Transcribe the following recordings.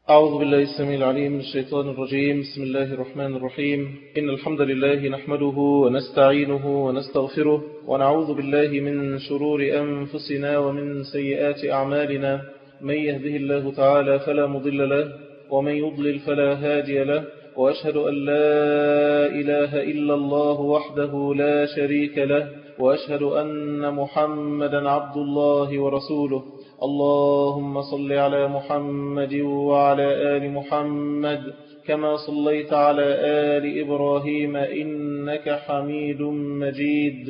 أعوذ بالله السميع العليم من الشيطان الرجيم بسم الله الرحمن الرحيم إن الحمد لله نحمده ونستعينه ونستغفره ونعوذ بالله من شرور أنفسنا ومن سيئات أعمالنا من يهده الله تعالى فلا مضل له ومن يضلل فلا هادي له وأشهد أن لا إله إلا الله وحده لا شريك له وأشهد أن محمدا عبد الله ورسوله اللهم صل على محمد وعلى آل محمد كما صليت على آل إبراهيم إنك حميد مجيد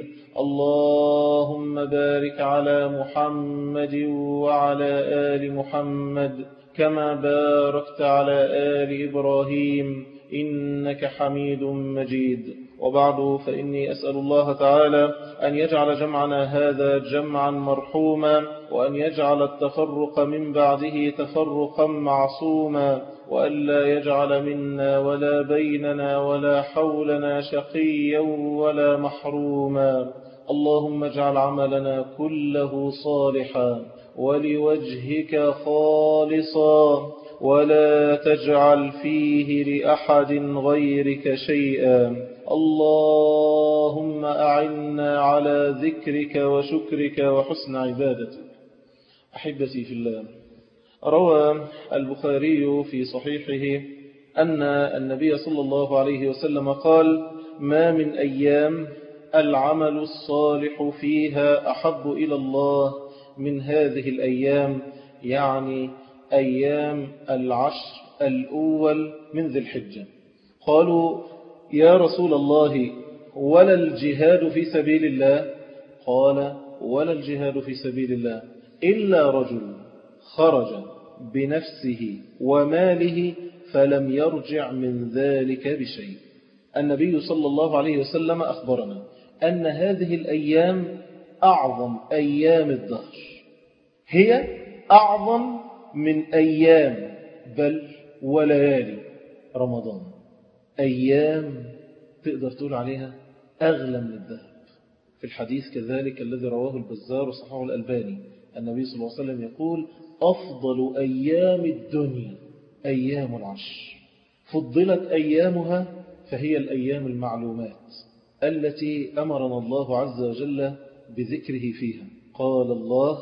اللهم بارك على محمد وعلى آل محمد كما باركت على آل إبراهيم إنك حميد مجيد وبعد فإني أسأل الله تعالى أن يجعل جمعنا هذا جمعا مرحوما وأن يجعل التفرق من بعده تفرقا معصوما وأن لا يجعل منا ولا بيننا ولا حولنا شقيا ولا محروما اللهم اجعل عملنا كله صالحا ولوجهك خالصا ولا تجعل فيه لأحد غيرك شيئا اللهم أعنا على ذكرك وشكرك وحسن عبادتك أحبتي في الله روى البخاري في صحيحه أن النبي صلى الله عليه وسلم قال ما من أيام العمل الصالح فيها أحب إلى الله من هذه الأيام يعني أيام العشر الأول من ذي الحجة قالوا يا رسول الله ولا الجهاد في سبيل الله قال ولا الجهاد في سبيل الله إلا رجل خرج بنفسه وماله فلم يرجع من ذلك بشيء النبي صلى الله عليه وسلم أخبرنا أن هذه الأيام أعظم أيام الدهر هي أعظم من أيام بل وليالي رمضان أيام تقدر تقول عليها أغلى من الذهب في الحديث كذلك الذي رواه البزار وصححه الألباني النبي صلى الله عليه وسلم يقول أفضل أيام الدنيا أيام العشر فضلت أيامها فهي الأيام المعلومات التي أمرنا الله عز وجل بذكره فيها قال الله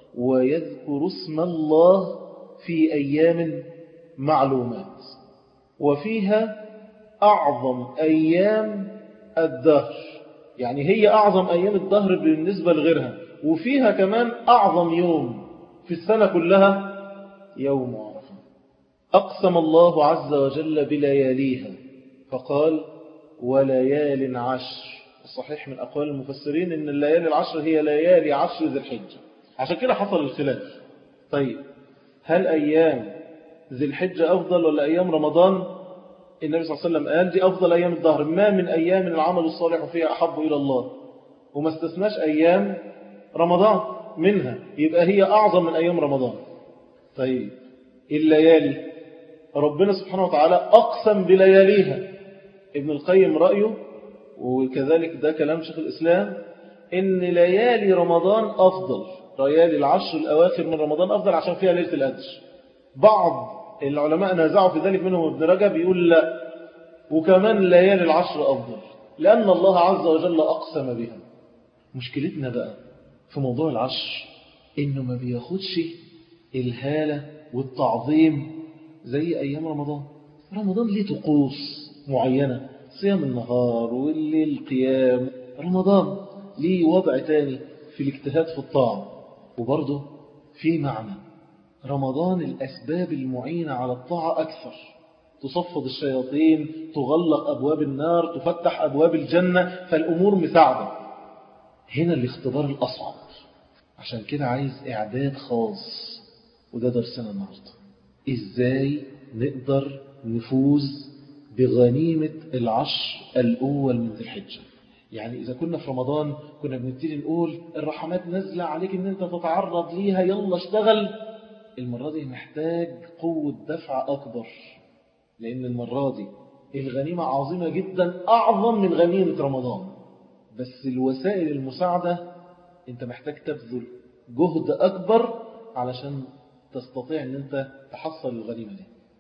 ويذكر اسم الله في أيام معلومات وفيها أعظم أيام الدهر يعني هي أعظم أيام الدهر بالنسبة لغيرها وفيها كمان أعظم يوم في السنة كلها يوم عرفة أقسم الله عز وجل بلياليها فقال وليال عشر الصحيح من أقوال المفسرين أن الليالي العشر هي ليالي عشر ذي الحجة عشان كده حصل الخلاف طيب هل أيام ذي الحجة أفضل ولا أيام رمضان النبي صلى الله عليه وسلم قال دي أفضل أيام الظهر ما من أيام العمل الصالح فيها أحب إلى الله وما استثناش أيام رمضان منها يبقى هي أعظم من أيام رمضان طيب الليالي ربنا سبحانه وتعالى أقسم بلياليها ابن القيم رأيه وكذلك ده كلام شيخ الإسلام إن ليالي رمضان أفضل ليالي العشر الأواخر من رمضان أفضل عشان فيها ليلة القدر بعض العلماء نازعوا في ذلك منهم ابن رجب يقول لا وكمان ليالي العشر أفضل لأن الله عز وجل أقسم بها مشكلتنا بقى في موضوع العشر إنه ما بياخدش الهالة والتعظيم زي أيام رمضان رمضان ليه طقوس معينة صيام النهار والليل قيام رمضان ليه وضع تاني في الاجتهاد في الطاعة وبرضه في معنى رمضان الأسباب المعينة على الطاعة أكثر تصفد الشياطين تغلق أبواب النار تفتح أبواب الجنة فالأمور مساعدة هنا الاختبار الأصعب عشان كده عايز إعداد خاص وده درسنا النهاردة إزاي نقدر نفوز بغنيمة العشر الأول من ذي الحجة يعني إذا كنا في رمضان كنا بنبتدي نقول الرحمات نزلة عليك إن أنت تتعرض ليها يلا اشتغل المرة دي محتاج قوة دفع أكبر لأن المرة دي الغنيمة عظيمة جدا أعظم من غنيمة رمضان بس الوسائل المساعدة أنت محتاج تبذل جهد أكبر علشان تستطيع أن أنت تحصل الغنيمة دي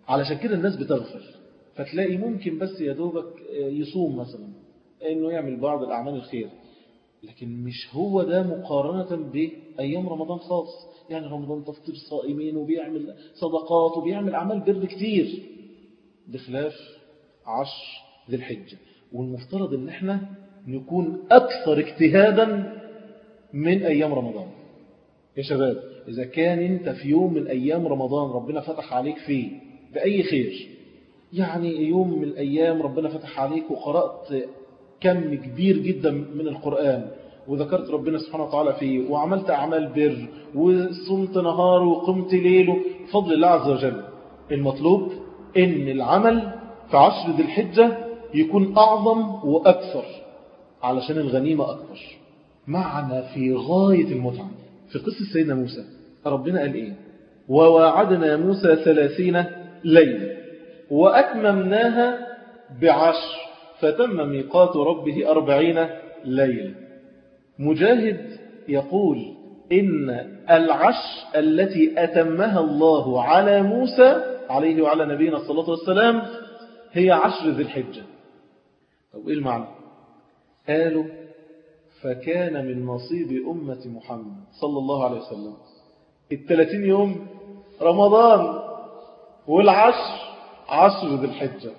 علشان كده الناس بتغفل فتلاقي ممكن بس يا دوبك يصوم مثلا انه يعمل بعض الاعمال الخير لكن مش هو ده مقارنة بأيام رمضان خاص يعني رمضان تفطير صائمين وبيعمل صدقات وبيعمل أعمال بر كتير بخلاف عشر ذي الحجة والمفترض ان احنا نكون أكثر اجتهادا من أيام رمضان يا شباب إذا كان أنت في يوم من أيام رمضان ربنا فتح عليك فيه بأي خير يعني يوم من الأيام ربنا فتح عليك وقرأت كم كبير جدا من القرآن وذكرت ربنا سبحانه وتعالى فيه وعملت أعمال بر وصمت نهار وقمت ليل بفضل الله عز وجل المطلوب إن العمل في عشر ذي الحجة يكون أعظم وأكثر علشان الغنيمة أكبر معنا في غاية المتعة في قصة سيدنا موسى ربنا قال إيه وواعدنا موسى ثلاثين ليلة وأتممناها بعشر فتم ميقات ربه أربعين ليلة مجاهد يقول إن العشر التي أتمها الله على موسى عليه وعلى نبينا الصلاة والسلام هي عشر ذي الحجة طب إيه المعنى قالوا فكان من نصيب أمة محمد صلى الله عليه وسلم الثلاثين يوم رمضان والعشر عشر ذي الحجة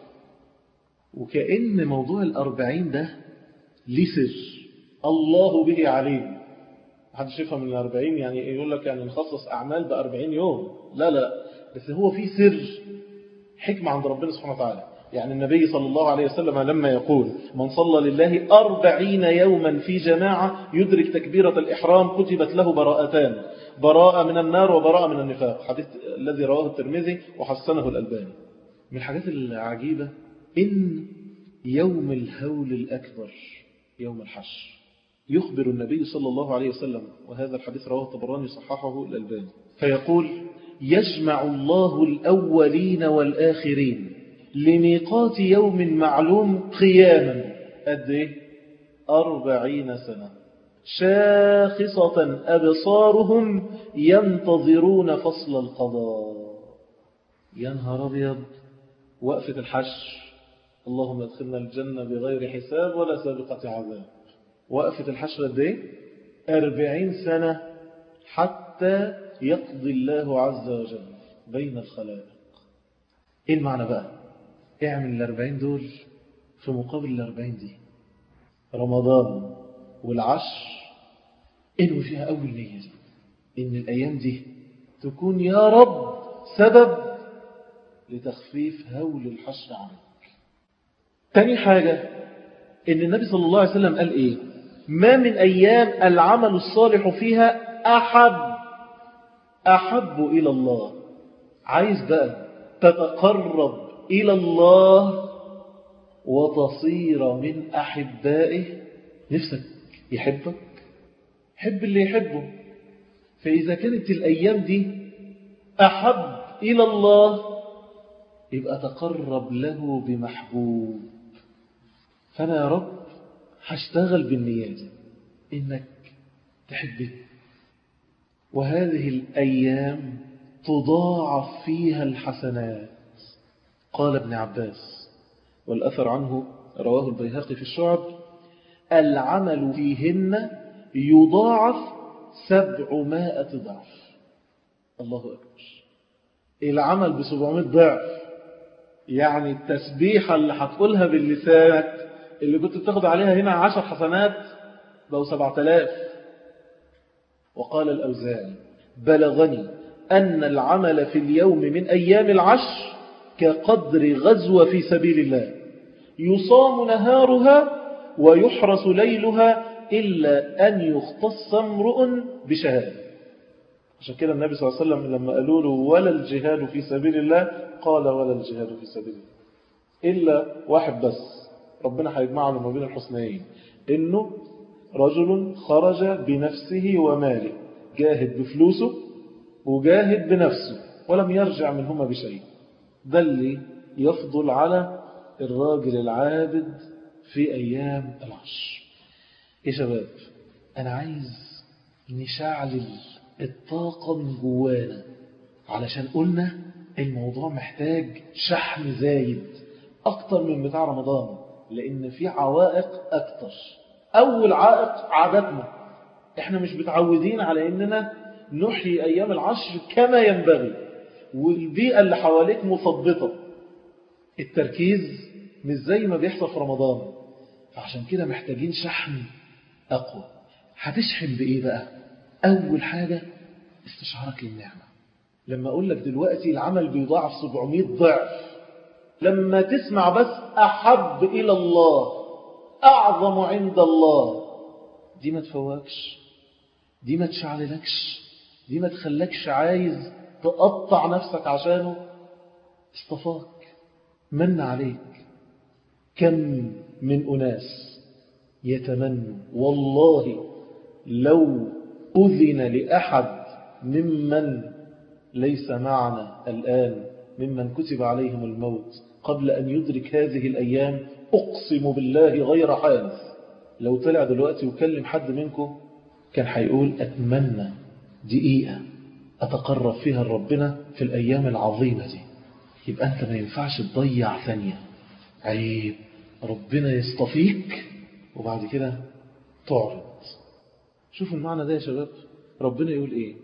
وكأن موضوع الأربعين ده ليه سر الله به عليم محدش يفهم من الأربعين يعني يقول لك يعني نخصص أعمال بأربعين يوم لا لا بس هو في سر حكمة عند ربنا سبحانه وتعالى يعني النبي صلى الله عليه وسلم لما يقول من صلى لله أربعين يوما في جماعة يدرك تكبيرة الإحرام كتبت له براءتان براءة من النار وبراءة من النفاق حديث الذي رواه الترمذي وحسنه الألباني من الحاجات العجيبة إن يوم الهول الأكبر يوم الحشر يخبر النبي صلى الله عليه وسلم وهذا الحديث رواه الطبراني صححه الألباني فيقول يجمع الله الأولين والآخرين لميقات يوم معلوم قياما قد ايه أربعين سنة شاخصة أبصارهم ينتظرون فصل القضاء يا نهار أبيض وقفة الحشر اللهم ادخلنا الجنة بغير حساب ولا سابقة عذاب وقفة الحشر قد ايه أربعين سنة حتى يقضي الله عز وجل بين الخلائق ايه المعنى بقى اعمل الأربعين دول في مقابل الأربعين دي رمضان والعشر انوي فيها أول نية دي إن الأيام دي تكون يا رب سبب لتخفيف هول الحشر عنك تاني حاجة إن النبي صلى الله عليه وسلم قال إيه ما من أيام العمل الصالح فيها أحب أحب إلى الله عايز بقى تتقرب إلى الله وتصير من أحبائه نفسك يحبك حب اللي يحبه فإذا كانت الأيام دي أحب إلى الله يبقى تقرب له بمحبوب فأنا يا رب هشتغل بالنية دي إنك تحبني وهذه الأيام تضاعف فيها الحسنات قال ابن عباس والأثر عنه رواه البيهقي في الشعب العمل فيهن يضاعف سبعمائة ضعف الله أكبر العمل بسبعمائة ضعف يعني التسبيحة اللي هتقولها باللسانك اللي كنت بتاخد عليها هنا عشر حسنات بقوا سبعة آلاف وقال الأوزاعي بلغني أن العمل في اليوم من أيام العشر كقدر غزوة في سبيل الله يصام نهارها ويحرس ليلها إلا أن يختص امرؤ بشهادة عشان كده النبي صلى الله عليه وسلم لما قالوا له ولا الجهاد في سبيل الله قال ولا الجهاد في سبيل الله إلا واحد بس ربنا هيجمعنا ما بين الحسنيين إنه رجل خرج بنفسه وماله جاهد بفلوسه وجاهد بنفسه ولم يرجع منهما بشيء ده اللي يفضل على الراجل العابد في أيام العشر يا شباب أنا عايز نشعل الطاقة من جوانا علشان قلنا الموضوع محتاج شحن زايد أكتر من بتاع رمضان لأن في عوائق أكتر أول عائق عاداتنا احنا مش متعودين على اننا نحيي ايام العشر كما ينبغي والبيئة اللي حواليك مثبطة التركيز مش زي ما بيحصل في رمضان فعشان كده محتاجين شحن أقوى هتشحن بإيه بقى أول حاجة استشعارك للنعمة لما أقول لك دلوقتي العمل بيضاعف 700 ضعف لما تسمع بس أحب إلى الله أعظم عند الله دي ما تفوقش دي ما تشعللكش دي ما تخلكش عايز تقطع نفسك عشانه اصطفاك من عليك كم من أناس يتمنوا والله لو أذن لأحد ممن ليس معنا الآن ممن كتب عليهم الموت قبل أن يدرك هذه الأيام أقسم بالله غير حادث لو طلع دلوقتي وكلم حد منكم كان هيقول أتمنى دقيقة أتقرب فيها لربنا في الأيام العظيمة دي يبقى أنت ما ينفعش تضيع ثانية عيب ربنا يصطفيك وبعد كده تعرض شوفوا المعنى ده يا شباب ربنا يقول إيه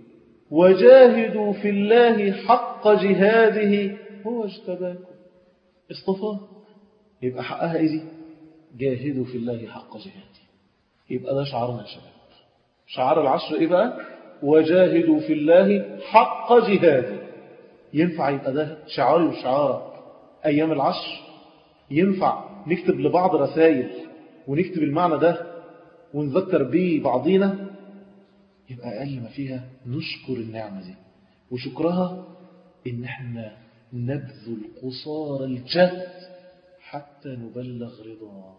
وجاهدوا في الله حق جهاده هو اجتباكم اصطفاه يبقى حقها ايه دي جاهدوا في الله حق جهاده يبقى ده شعارنا يا شباب شعار العشر ايه بقى وجاهدوا في الله حق جهاده ينفع يبقى ده شعاري وشعارك ايام العشر ينفع نكتب لبعض رسائل ونكتب المعنى ده ونذكر بيه بعضينا يبقى أقل ما فيها نشكر النعمة دي وشكرها إن احنا نبذل قصار الجهد حتى نبلغ رضا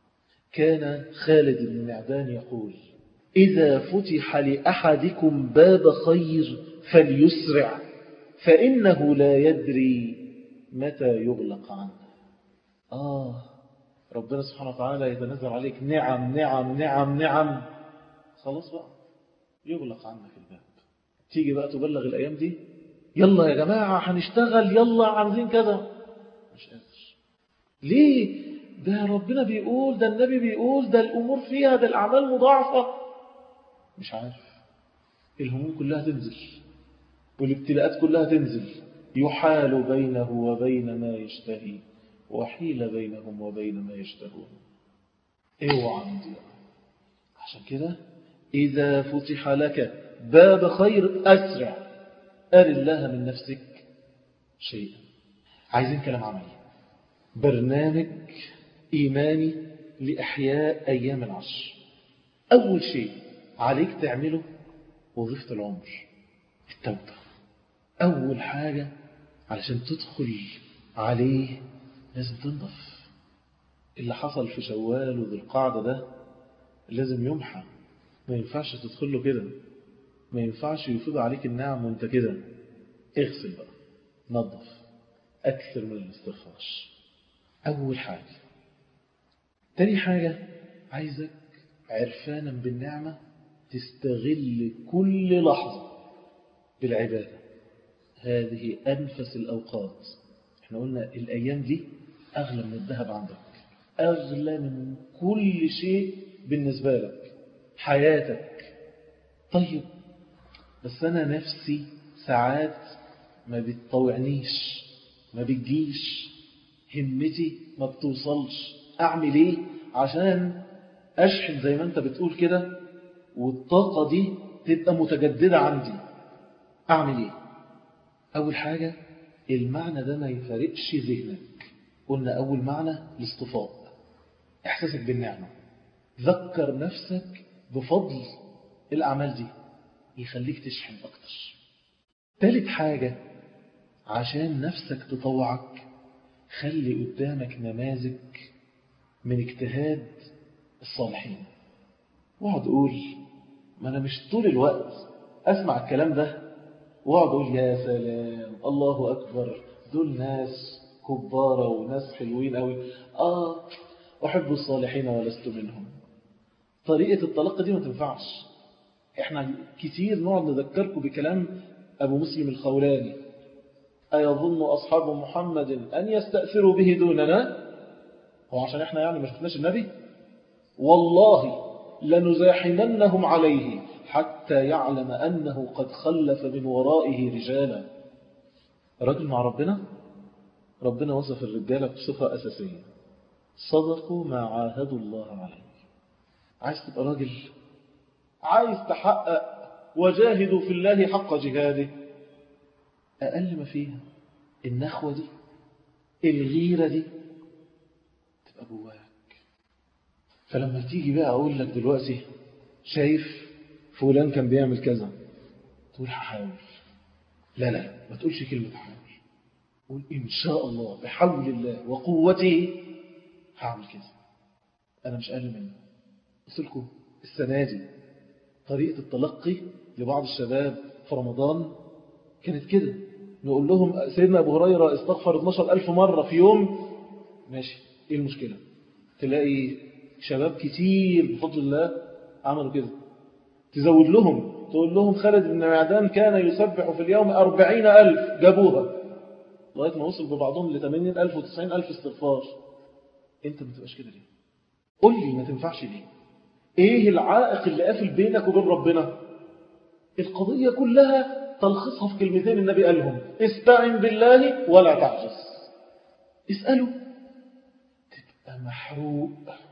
كان خالد بن معدان يقول إذا فتح لأحدكم باب خير فليسرع فإنه لا يدري متى يغلق عنه آه ربنا سبحانه وتعالى يتنزل عليك نعم نعم نعم نعم خلاص بقى يغلق عنك الباب تيجي بقى تبلغ الأيام دي يلا يا جماعة هنشتغل يلا عايزين كذا مش قادر ليه ده ربنا بيقول ده النبي بيقول ده الأمور فيها ده الأعمال مضاعفة مش عارف الهموم كلها تنزل والابتلاءات كلها تنزل يحال بينه وبين ما يشتهي وحيل بينهم وبين ما يشتهون اوعى من دي عشان كده إذا فتح لك باب خير أسرع أر الله من نفسك شيئا عايزين كلام عملي برنامج إيماني لإحياء أيام العشر أول شيء عليك تعمله وظيفة العمر التوبة أول حاجة علشان تدخل عليه لازم تنضف اللي حصل في شوال وذي القعدة ده لازم يمحى ما ينفعش تدخل له كده ما ينفعش يفيض عليك النعم وانت كده اغسل بقى نظف أكثر من الاستغفار أول حاجة تاني حاجة عايزك عرفانا بالنعمة تستغل كل لحظة بالعبادة هذه أنفس الأوقات احنا قلنا الأيام دي أغلى من الذهب عندك أغلى من كل شيء بالنسبة لك حياتك طيب بس أنا نفسي ساعات ما بتطوعنيش ما بتجيش همتي ما بتوصلش أعمل إيه عشان أشحن زي ما أنت بتقول كده والطاقة دي تبقى متجددة عندي أعمل إيه أول حاجة المعنى ده ما يفارقش ذهنك قلنا أول معنى الاصطفاء إحساسك بالنعمة ذكر نفسك بفضل الأعمال دي يخليك تشحن أكتر ثالث حاجة عشان نفسك تطوعك خلي قدامك نماذج من اجتهاد الصالحين واقعد قول ما أنا مش طول الوقت أسمع الكلام ده واقعد أقول يا سلام الله أكبر دول ناس كبارة وناس حلوين أوي آه أحب الصالحين ولست منهم طريقة التلقي دي ما تنفعش احنا كتير نقعد نذكركم بكلام أبو مسلم الخولاني أيظن أصحاب محمد أن يستأثروا به دوننا هو عشان احنا يعني ما شفناش النبي والله لنزاحمنهم عليه حتى يعلم أنه قد خلف من ورائه رجالا رجل مع ربنا ربنا وصف الرجالة بصفة أساسية صدقوا ما عاهدوا الله عليه عايز تبقى راجل عايز تحقق وجاهدوا في الله حق جهاده أقل ما فيها النخوة دي الغيرة دي تبقى جواك فلما تيجي بقى أقول لك دلوقتي شايف فلان كان بيعمل كذا تقول هحاول لا لا ما تقولش كلمة حاول قول إن شاء الله بحول الله وقوته هعمل كده أنا مش أقل منه قلت لكم السنة دي طريقة التلقي لبعض الشباب في رمضان كانت كده نقول لهم سيدنا أبو هريرة استغفر 12 ألف مرة في يوم ماشي إيه المشكلة تلاقي شباب كتير بفضل الله عملوا كده تزود لهم تقول لهم خالد بن معدان كان يسبح في اليوم أربعين ألف جابوها لغاية ما وصل ببعضهم لثمانين ألف وتسعين ألف استغفار أنت ما تبقاش كده ليه قول لي ما تنفعش ليه إيه العائق اللي قافل بينك وبين ربنا القضية كلها تلخصها في كلمتين النبي قالهم استعن بالله ولا تعجز اسأله تبقى محروق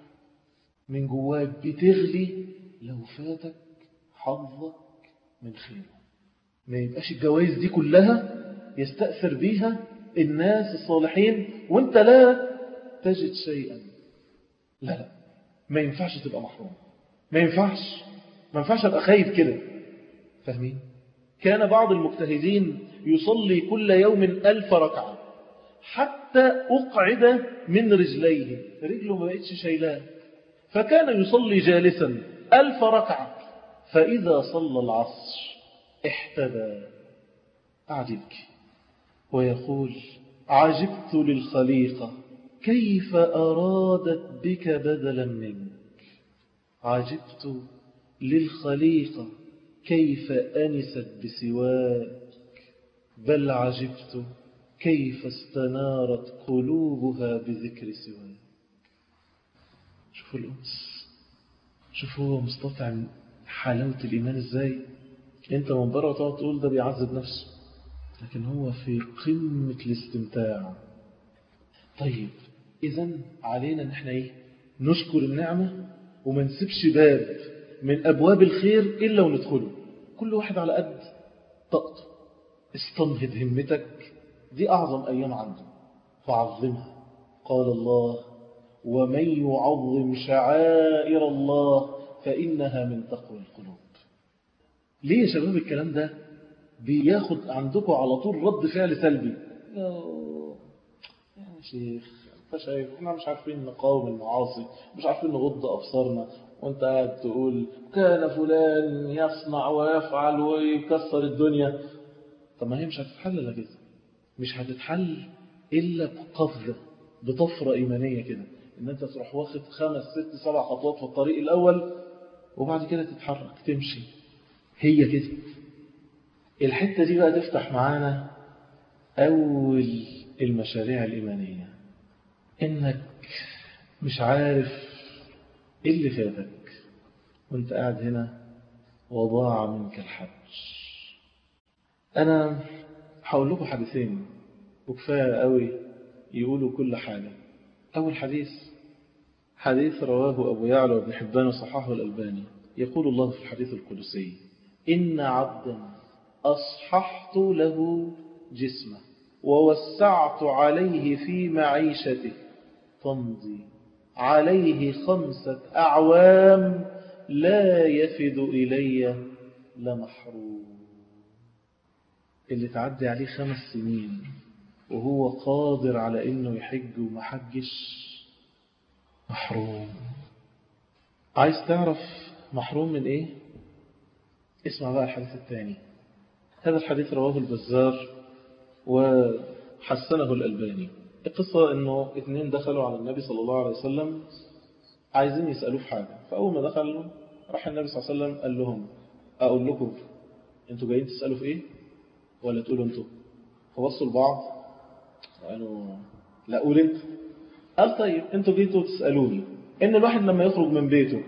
من جواك بتغلي لو فاتك حظك من خيره ما يبقاش الجوائز دي كلها يستأثر بيها الناس الصالحين وانت لا تجد شيئا لا لا ما ينفعش تبقى محروم ما ينفعش ما ينفعش ابقى خايف كده فاهمين كان بعض المجتهدين يصلي كل يوم ألف ركعة حتى أقعد من رجليه رجله ما بقتش شيلان فكان يصلي جالسا ألف ركعة فإذا صلى العصر احتبى قعد يبكي ويقول عجبت للخليقة كيف أرادت بك بدلا منك عجبت للخليقة كيف أنست بسواك بل عجبت كيف استنارت قلوبها بذكر سواك شوفوا الأنس شوفوا هو مستطعم حلاوة الإيمان إزاي أنت من بره تقعد تقول ده بيعذب نفسه لكن هو في قمة الاستمتاع طيب إذا علينا أن احنا إيه نشكر النعمة وما نسيبش باب من أبواب الخير إلا وندخله كل واحد على قد طاقته استنهد همتك دي أعظم أيام عنده فعظمها قال الله ومن يعظم شعائر الله فإنها من تقوى القلوب ليه يا شباب الكلام ده بياخد عندكم على طول رد فعل سلبي يا شيخ انت شايف احنا مش عارفين نقاوم المعاصي مش عارفين نغض أبصارنا وانت قاعد تقول كان فلان يصنع ويفعل ويكسر الدنيا طب ما هي مش هتتحل الا كده مش هتتحل إلا بقفزة بطفرة إيمانية كده إن أنت تروح واخد خمس ست سبع خطوات في الطريق الأول وبعد كده تتحرك تمشي هي كده الحتة دي بقى تفتح معانا أول المشاريع الإيمانية إنك مش عارف إيه اللي فاتك وانت قاعد هنا وضاع منك الحج أنا هقول لكم حديثين وكفاية قوي يقولوا كل حاجة أول حديث حديث رواه أبو يعلى وابن حبان وصححه الألباني يقول الله في الحديث القدسي إن عبدا أصححت له جسمه ووسعت عليه في معيشته تمضي عليه خمسة أعوام لا يفد إلي لمحروم اللي تعدي عليه خمس سنين وهو قادر على انه يحج وما حجش محروم عايز تعرف محروم من ايه اسمع بقى الحديث الثاني هذا الحديث رواه البزار وحسنه الألباني القصة انه اثنين دخلوا على النبي صلى الله عليه وسلم عايزين يسألوه في حاجة فأول ما دخلوا راح النبي صلى الله عليه وسلم قال لهم أقول لكم انتوا جايين تسألوا في ايه ولا تقولوا انتوا فبصوا لبعض قالوا لا قول انت قال طيب انتوا جيتوا تسألوني ان الواحد لما يخرج من بيته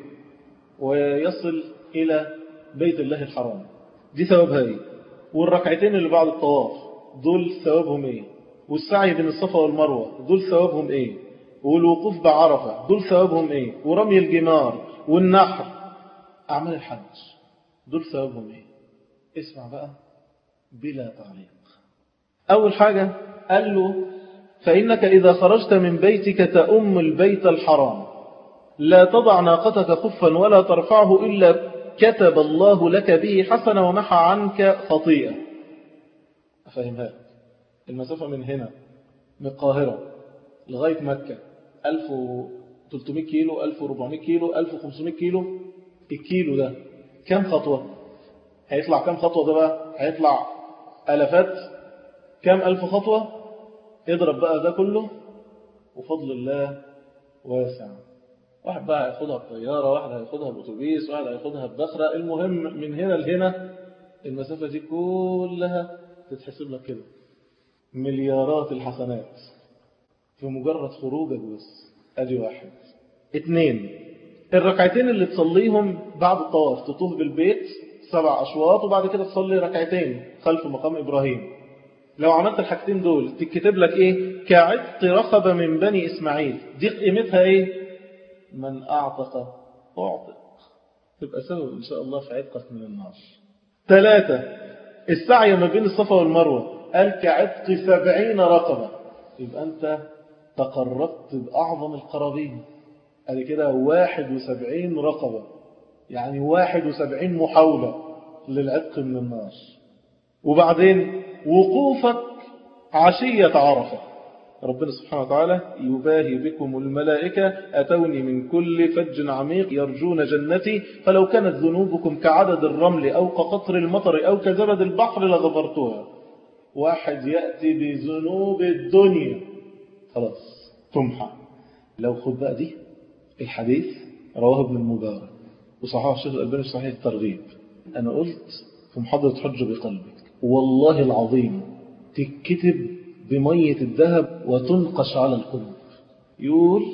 ويصل الى بيت الله الحرام دي ثوابها ايه والركعتين اللي بعد الطواف دول ثوابهم ايه والسعي بين الصفا والمروة دول ثوابهم ايه والوقوف بعرفة دول ثوابهم ايه ورمي الجمار والنحر اعمال الحج دول ثوابهم ايه اسمع بقى بلا تعليق اول حاجة قال له فإنك إذا خرجت من بيتك تأم البيت الحرام لا تضع ناقتك خفا ولا ترفعه إلا كتب الله لك به حسنة ومحى عنك خطيئة أفهمها لك المسافة من هنا من القاهرة لغاية مكة 1300 كيلو 1400 كيلو 1500 كيلو الكيلو ده كم خطوة هيطلع كم خطوة ده بقى هيطلع ألفات كم ألف خطوة اضرب بقى ده كله وفضل الله واسع واحد بقى هياخدها بطيارة واحد هياخدها بأتوبيس واحد هياخدها بدخرة المهم من هنا لهنا المسافة دي كلها تتحسب لك كده مليارات الحسنات في مجرد خروجك بس ادي واحد اتنين الركعتين اللي تصليهم بعد الطواف تطوف بالبيت سبع أشواط وبعد كده تصلي ركعتين خلف مقام إبراهيم لو عملت الحاجتين دول تكتب لك ايه كعدت رقبة من بني إسماعيل دي قيمتها ايه من أعتق أعتق تبقى سبب إن شاء الله في عتقك من النار ثلاثة السعي ما بين الصفا والمروة قال كعتق سبعين رقبة يبقى أنت تقربت بأعظم القرابين قال كده واحد وسبعين رقبة يعني واحد وسبعين محاولة للعتق من النار وبعدين وقوفك عشية عرفة ربنا سبحانه وتعالى يباهي بكم الملائكة أتوني من كل فج عميق يرجون جنتي فلو كانت ذنوبكم كعدد الرمل أو كقطر المطر أو كزبد البحر لغفرتها واحد يأتي بذنوب الدنيا خلاص تمحى لو خد بقى دي الحديث رواه ابن المبارك وصححه الشيخ الألباني في صحيح الترغيب أنا قلت في محاضرة حج بقلبك والله العظيم تكتب بمية الذهب وتنقش على القلوب يقول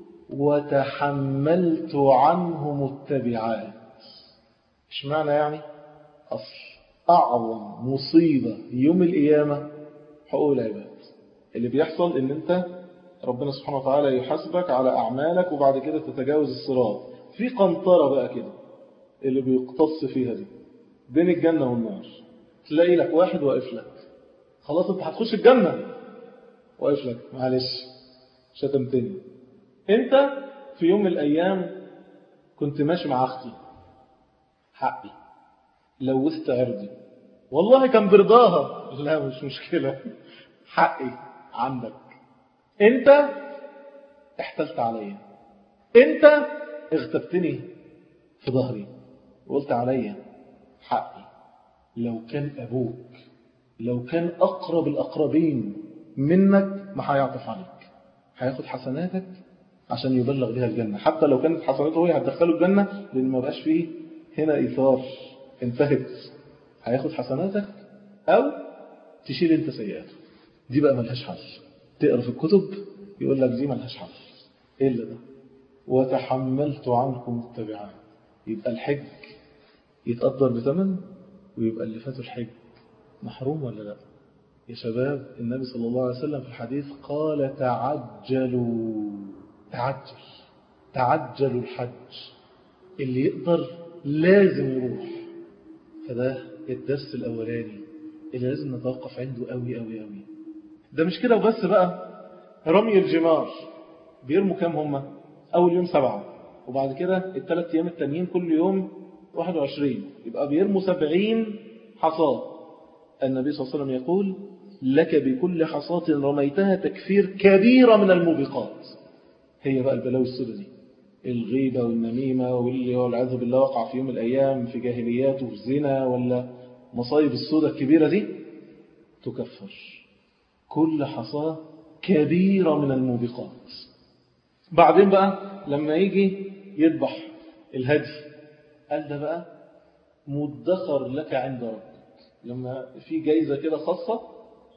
وتحملت عنهم التبعات ايش معنى يعني أصل أعظم مصيبة يوم القيامة حقوق العباد اللي بيحصل ان انت ربنا سبحانه وتعالى يحاسبك على أعمالك وبعد كده تتجاوز الصراط في قنطرة بقى كده اللي بيقتص فيها دي بين الجنة والنار تلاقي لك واحد واقف لك خلاص انت هتخش الجنة واقف لك معلش شتمتني انت في يوم من الايام كنت ماشي مع اختي حقي لوثت عرضي والله كان برضاها لا مش مشكلة حقي عندك انت احتلت عليا انت اغتبتني في ظهري وقلت عليا حقي لو كان أبوك لو كان أقرب الأقربين منك ما هيعطف عليك هياخد حسناتك عشان يبلغ بها الجنة حتى لو كانت حسناته هي هتدخله الجنة لأن ما بقاش فيه هنا إيثار انتهت هياخد حسناتك أو تشيل انت سيئاته دي بقى ملهاش حل تقرأ في الكتب يقول لك دي ملهاش حل إيه اللي ده وتحملت عنكم التبعات يبقى الحج يتقدر بثمن ويبقى اللي فاتوا الحج محروم ولا لا يا شباب النبي صلى الله عليه وسلم في الحديث قال تعجلوا تعجل تعجلوا الحج اللي يقدر لازم يروح فده الدرس الأولاني اللي لازم نتوقف عنده قوي قوي قوي ده مش كده وبس بقى رمي الجمار بيرموا كام هم أول يوم سبعة وبعد كده الثلاث أيام التانيين كل يوم 21 يبقى بيرموا 70 حصاة النبي صلى الله عليه وسلم يقول لك بكل حصاة رميتها تكفير كبيرة من الموبقات هي بقى البلاوي السوداء دي الغيبة والنميمة واللي والعياذ بالله وقع في يوم من الأيام في جاهليات وفي زنا ولا مصايب السوداء الكبيرة دي تكفر كل حصاة كبيرة من الموبقات بعدين بقى لما يجي يذبح الهدي قال ده بقى مدخر لك عند ربك لما في جايزة كده خاصة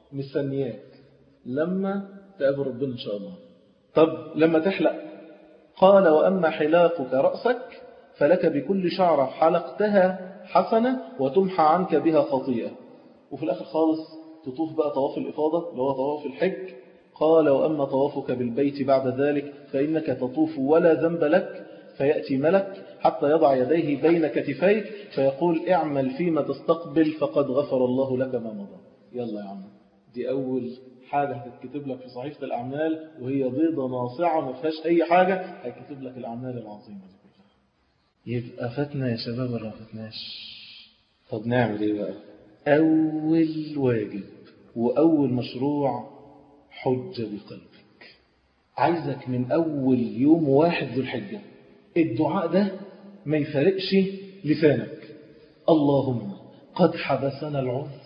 مستنياك لما تقابل ربنا إن شاء الله طب لما تحلق قال وأما حلاقك رأسك فلك بكل شعرة حلقتها حسنة وتمحى عنك بها خطيئة وفي الآخر خالص تطوف بقى طواف الإفاضة اللي هو طواف الحج قال وأما طوافك بالبيت بعد ذلك فإنك تطوف ولا ذنب لك فيأتي ملك حتى يضع يديه بين كتفيك فيقول اعمل فيما تستقبل فقد غفر الله لك ما مضى يلا يا عم دي أول حاجة هتتكتب لك في صحيفة الأعمال وهي بيضة ناصعة ما فيهاش أي حاجة هتكتب لك الأعمال العظيمة دي كلها يبقى فاتنا يا شباب ولا ما فاتناش طب نعمل ايه بقى أول واجب وأول مشروع حجة بقلبك عايزك من أول يوم واحد ذو الحجة الدعاء ده ما يفارقش لسانك اللهم قد حبسنا العذر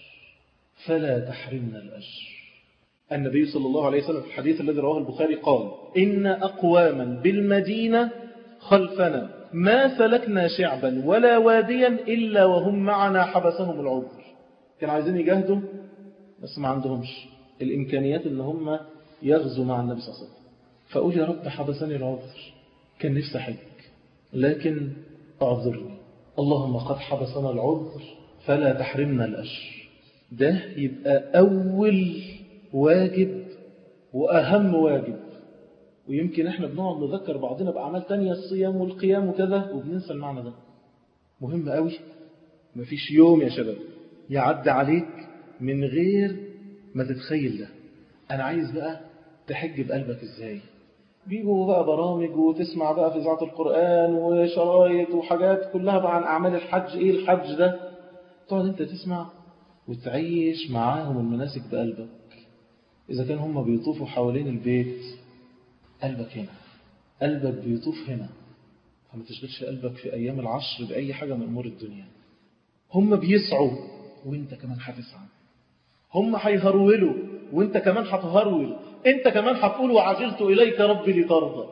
فلا تحرمنا الأجر النبي صلى الله عليه وسلم في الحديث الذي رواه البخاري قال إن أقواما بالمدينة خلفنا ما سلكنا شعبا ولا واديا إلا وهم معنا حبسهم العذر كانوا عايزين يجاهدوا بس ما عندهمش الإمكانيات إن هم يغزوا مع النبي صلى الله عليه وسلم فأقول يا رب حبسني العذر كان نفسي حج لكن أعذرني اللهم قد حبسنا العذر فلا تحرمنا الأجر ده يبقى أول واجب وأهم واجب ويمكن احنا بنقعد نذكر بعضنا بأعمال تانية الصيام والقيام وكذا وبننسى المعنى ده مهم قوي مفيش يوم يا شباب يعدي عليك من غير ما تتخيل ده أنا عايز بقى تحج بقلبك إزاي بيجوا بقى برامج وتسمع بقى في إذاعة القرآن وشرايط وحاجات كلها بقى عن أعمال الحج إيه الحج ده تقعد أنت تسمع وتعيش معاهم المناسك بقلبك إذا كان هم بيطوفوا حوالين البيت قلبك هنا قلبك بيطوف هنا فما تشغلش قلبك في أيام العشر بأي حاجة من أمور الدنيا هم بيسعوا وانت كمان هتسعى هم هيهرولوا وانت كمان هتهرول انت كمان هتقول وعجلت إليك ربي لترضى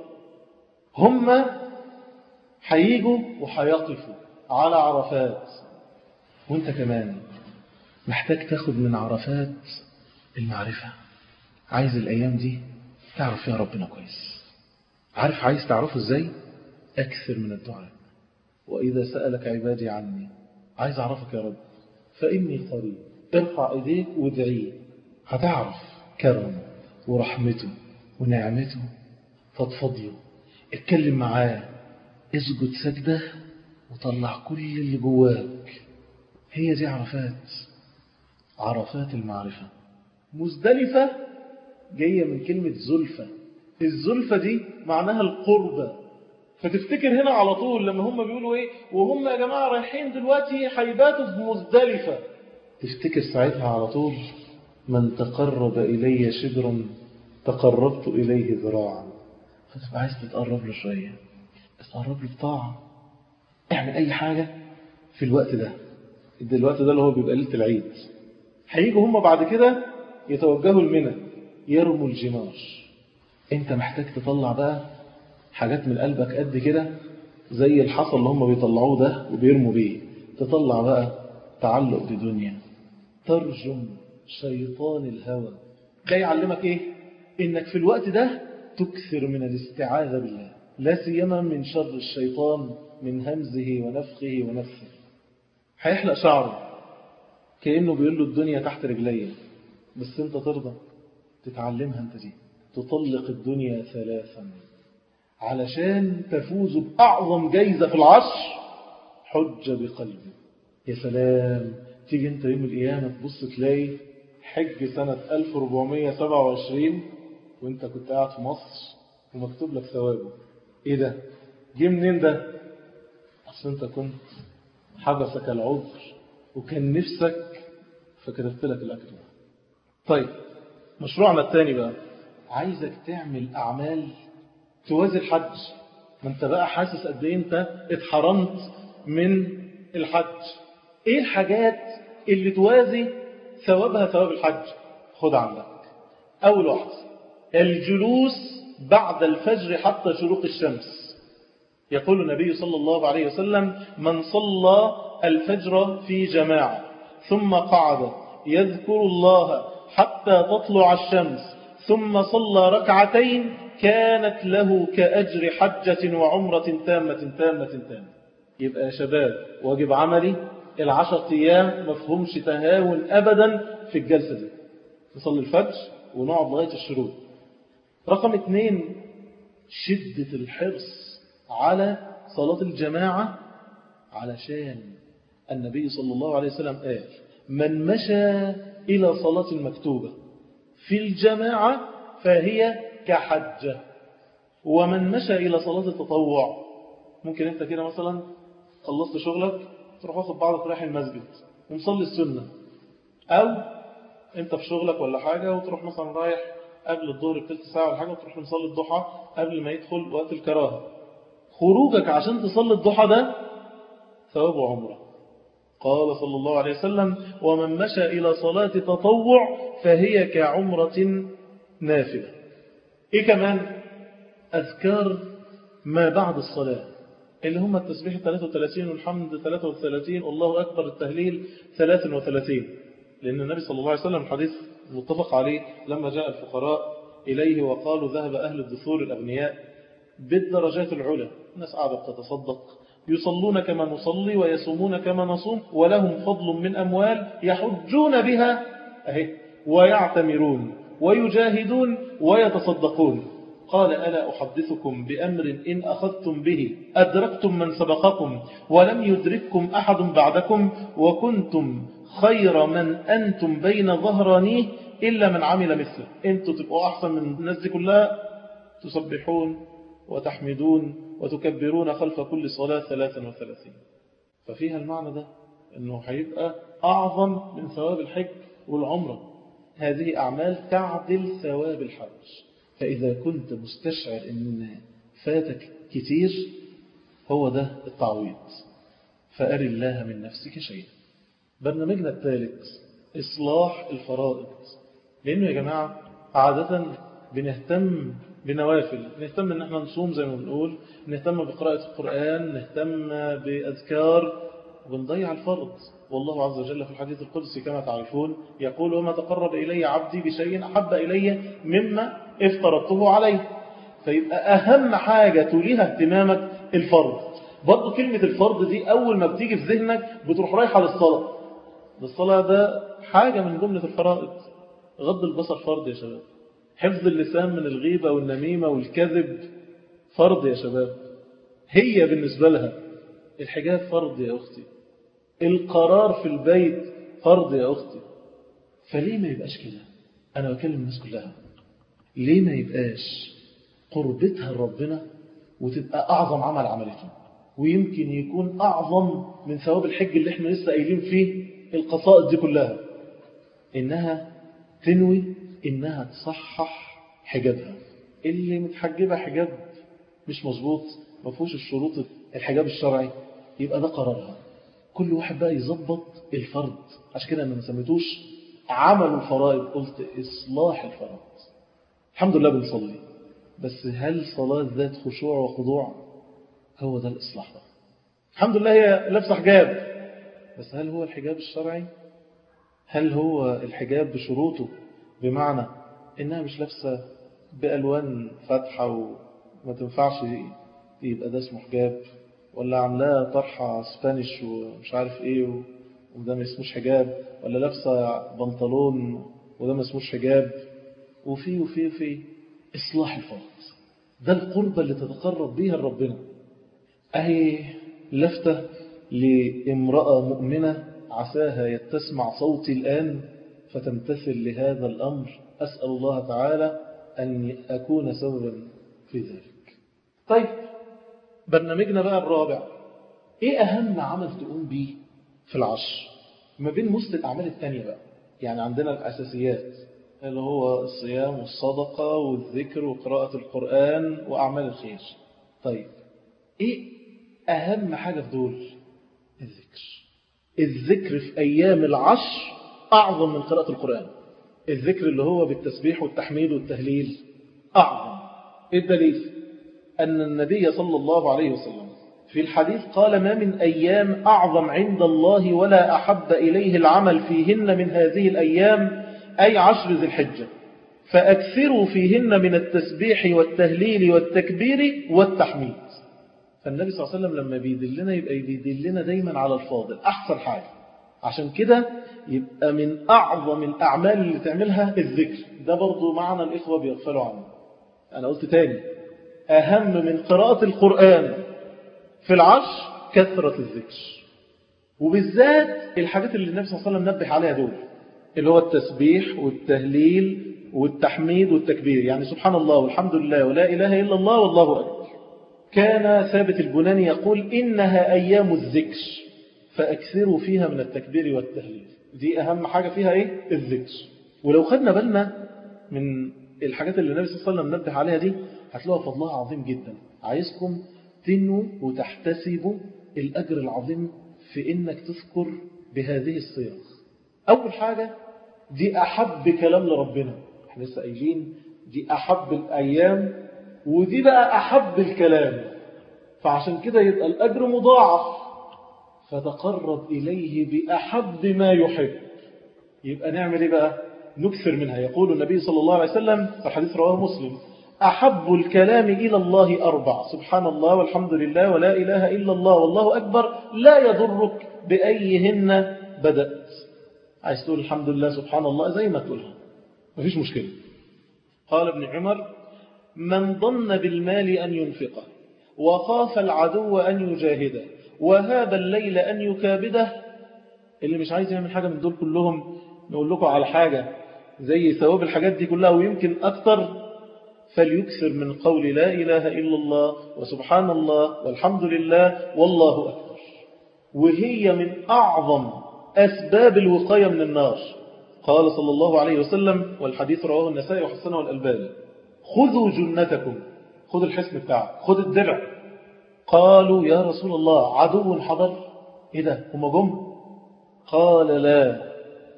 هم هيجوا وهيقفوا على عرفات وانت كمان محتاج تاخد من عرفات المعرفة عايز الأيام دي تعرف فيها ربنا كويس عارف عايز تعرفه ازاي أكثر من الدعاء وإذا سألك عبادي عني عايز أعرفك يا رب فإني قريب ارفع إيديك وادعيه هتعرف كرمه ورحمته ونعمته فضفضيه اتكلم معاه اسجد سجدة وطلع كل اللي جواك هي دي عرفات عرفات المعرفة مزدلفة جاية من كلمة زلفة الزلفة دي معناها القربة فتفتكر هنا على طول لما هم بيقولوا ايه وهم يا جماعة رايحين دلوقتي هيباتوا في مزدلفة تفتكر ساعتها على طول من تقرب إلي شبرا تقربت إليه ذراعا فتبقى عايز تتقرب له شوية تتقرب له بطاعة اعمل أي حاجة في الوقت ده الوقت ده اللي هو بيبقى ليلة العيد هيجوا هم بعد كده يتوجهوا المنى يرموا الجمار انت محتاج تطلع بقى حاجات من قلبك قد كده زي الحصى اللي هم بيطلعوه ده وبيرموا بيه تطلع بقى تعلق بدنيا ترجم شيطان الهوى ده يعلمك ايه انك في الوقت ده تكثر من الاستعاذة بالله لا سيما من شر الشيطان من همزه ونفخه ونفثه هيحلق شعره كأنه بيقول له الدنيا تحت رجليه بس انت ترضى تتعلمها انت دي تطلق الدنيا ثلاثا علشان تفوز بأعظم جايزة في العشر حج بقلبك يا سلام تيجي انت يوم القيامة تبص تلاقي حج سنة 1427 وانت كنت قاعد في مصر ومكتوب لك ثوابه ايه ده جه منين ده اصل انت كنت حبسك العذر وكان نفسك فكتبت لك الاجر ده طيب مشروعنا الثاني بقى عايزك تعمل اعمال توازي الحج ما انت بقى حاسس قد ايه انت اتحرمت من الحج ايه الحاجات اللي توازي ثوابها ثواب الحج خد عندك اول واحد الجلوس بعد الفجر حتى شروق الشمس يقول النبي صلى الله عليه وسلم من صلى الفجر في جماعة ثم قعد يذكر الله حتى تطلع الشمس ثم صلى ركعتين كانت له كأجر حجة وعمرة تامة تامة تامة يبقى يا شباب واجب عملي العشر أيام مفهومش تهاون أبدا في الجلسة دي نصلي الفجر ونقعد لغاية الشروق رقم اثنين شدة الحرص على صلاة الجماعة علشان النبي صلى الله عليه وسلم قال من مشى إلى صلاة المكتوبة في الجماعة فهي كحجة ومن مشى إلى صلاة التطوع ممكن أنت كده مثلا خلصت شغلك تروح واخد بعضك رايح المسجد ومصلي السنة أو أنت في شغلك ولا حاجة وتروح مثلا رايح قبل الظهر بثلث ساعة ولا حاجة وتروح نصلي الضحى قبل ما يدخل وقت الكراهة خروجك عشان تصلي الضحى ده ثواب عمره قال صلى الله عليه وسلم ومن مشى إلى صلاة تطوع فهي كعمرة نافلة إيه كمان أذكار ما بعد الصلاة اللي هم التسبيح 33 والحمد 33 والله أكبر التهليل 33 لأن النبي صلى الله عليه وسلم الحديث متفق عليه لما جاء الفقراء إليه وقالوا ذهب أهل الدثور الأغنياء بالدرجات العلى الناس قاعدة تتصدق يصلون كما نصلي ويصومون كما نصوم ولهم فضل من أموال يحجون بها أهي ويعتمرون ويجاهدون ويتصدقون قال ألا أحدثكم بأمر إن أخذتم به أدركتم من سبقكم ولم يدرككم أحد بعدكم وكنتم خير من أنتم بين ظهرانيه إلا من عمل مثله أنتم تبقوا أحسن من الناس دي كلها تسبحون وتحمدون وتكبرون خلف كل صلاة ثلاثا وثلاثين ففيها المعنى ده أنه هيبقى أعظم من ثواب الحج والعمرة هذه أعمال تعدل ثواب الحج فإذا كنت مستشعر أن فاتك كتير هو ده التعويض فأري الله من نفسك شيئا برنامجنا الثالث إصلاح الفرائض لأنه يا جماعة عادة بنهتم بنوافل نهتم ان احنا نصوم زي ما بنقول نهتم بقراءة القرآن نهتم بأذكار ونضيع الفرض والله عز وجل في الحديث القدسي كما تعرفون يقول وما تقرب إلي عبدي بشيء أحب إلي مما افترضته عليه فيبقى أهم حاجة توليها اهتمامك الفرض برضو كلمة الفرض دي أول ما بتيجي في ذهنك بتروح رايحة للصلاة الصلاة ده حاجة من جملة الفرائض غض البصر فرض يا شباب حفظ اللسان من الغيبة والنميمة والكذب فرض يا شباب هي بالنسبة لها الحجاب فرض يا أختي القرار في البيت فرض يا أختي فليه ما يبقاش كده أنا بكلم الناس كلها ليه ما يبقاش قربتها لربنا وتبقى أعظم عمل عملته ويمكن يكون أعظم من ثواب الحج اللي احنا لسه قايلين فيه القصائد دي كلها إنها تنوي إنها تصحح حجابها اللي متحجبة حجاب مش مظبوط ما فيهوش الشروط الحجاب الشرعي يبقى ده قرارها كل واحد بقى يظبط الفرد عشان كده انا ما سميتوش عمل الفرائض قلت إصلاح الفرائض الحمد لله بنصلي بس هل صلاة ذات خشوع وخضوع هو ده الإصلاح ده الحمد لله هي لابسه حجاب بس هل هو الحجاب الشرعي هل هو الحجاب بشروطه بمعنى إنها مش لابسة بألوان فاتحة وما تنفعش يبقى ده اسمه حجاب ولا عاملاه طرحة سبانيش ومش عارف ايه وده ما اسموش حجاب ولا لابسة بنطلون وده ما اسموش حجاب وفي وفي وفي إصلاح الفرد ده القربة اللي تتقرب بيها لربنا أهي لفتة لامرأة مؤمنة عساها يتسمع صوتي الآن فتمتثل لهذا الأمر أسأل الله تعالى أن أكون سببا في ذلك طيب برنامجنا بقى الرابع إيه أهم عمل تقوم بيه في العشر ما بين وسط الأعمال التانية بقى يعني عندنا الأساسيات اللي هو الصيام والصدقة والذكر وقراءة القرآن وأعمال الخير طيب إيه أهم حاجة في دول الذكر الذكر في أيام العشر أعظم من قراءة القرآن الذكر اللي هو بالتسبيح والتحميد والتهليل أعظم إيه الدليل أن النبي صلى الله عليه وسلم في الحديث قال ما من أيام أعظم عند الله ولا أحب إليه العمل فيهن من هذه الأيام أي عشر ذي الحجة فأكثروا فيهن من التسبيح والتهليل والتكبير والتحميد فالنبي صلى الله عليه وسلم لما بيدلنا يبقى بيدلنا دايما على الفاضل أحسن حاجة عشان كده يبقى من أعظم الأعمال اللي تعملها الذكر ده برضو معنا الإخوة بيغفلوا عنه أنا قلت تاني أهم من قراءة القرآن في العشر كثرة الذكر وبالذات الحاجات اللي النبي صلى الله عليه وسلم نبه عليها دول اللي هو التسبيح والتهليل والتحميد والتكبير يعني سبحان الله والحمد لله ولا إله إلا الله والله أكبر كان ثابت البناني يقول إنها أيام الذكر فأكثروا فيها من التكبير والتهليل دي أهم حاجة فيها إيه؟ الذكر ولو خدنا بالنا من الحاجات اللي النبي صلى الله عليه وسلم نبه عليها دي هتلاقوا فضلها عظيم جدا عايزكم تنوا وتحتسبوا الأجر العظيم في إنك تذكر بهذه الصيغ أول حاجة دي أحب كلام لربنا احنا لسه قايلين دي أحب الأيام ودي بقى أحب الكلام فعشان كده يبقى الأجر مضاعف فتقرب إليه بأحب ما يحب يبقى نعمل إيه بقى نكثر منها يقول النبي صلى الله عليه وسلم في الحديث رواه مسلم أحب الكلام إلى الله أربع سبحان الله والحمد لله ولا إله إلا الله والله أكبر لا يضرك بأيهن بدأت عايز تقول الحمد لله سبحان الله زي ما تقولها مفيش مشكلة قال ابن عمر من ظن بالمال أن ينفقه وخاف العدو أن يجاهده وهاب الليل أن يكابده اللي مش عايز يعمل حاجة من دول كلهم نقول لكم على حاجة زي ثواب الحاجات دي كلها ويمكن أكثر فليكثر من قول لا إله إلا الله وسبحان الله والحمد لله والله أكبر وهي من أعظم أسباب الوقاية من النار قال صلى الله عليه وسلم والحديث رواه النسائي وحسنه الألباني خذوا جنتكم خذ الحسن بتاعك خذ الدرع قالوا يا رسول الله عدو حضر إيه ده هم جم قال لا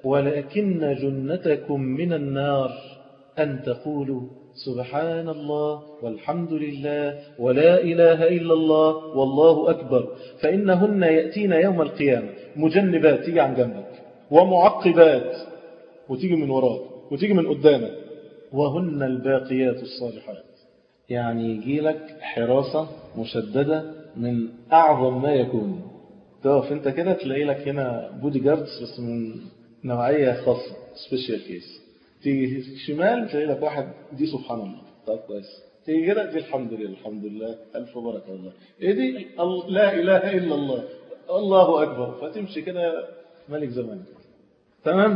ولكن جنتكم من النار أن تقولوا سبحان الله والحمد لله ولا إله إلا الله والله أكبر فإنهن يأتين يوم القيامة مجنبات تيجي عن جنبك ومعقبات وتيجي من وراك وتيجي من قدامك وهن الباقيات الصالحات يعني يجي لك حراسة مشددة من أعظم ما يكون تقف انت كده تلاقي لك هنا بودي جاردز بس من نوعية خاصة سبيشال كيس تيجي شمال تلاقي لك واحد دي سبحان الله طب كويس تيجي كده دي الحمد لله الحمد لله ألف بركة والله إيه دي لا إله إلا الله الله أكبر فتمشي كده ملك زمان تمام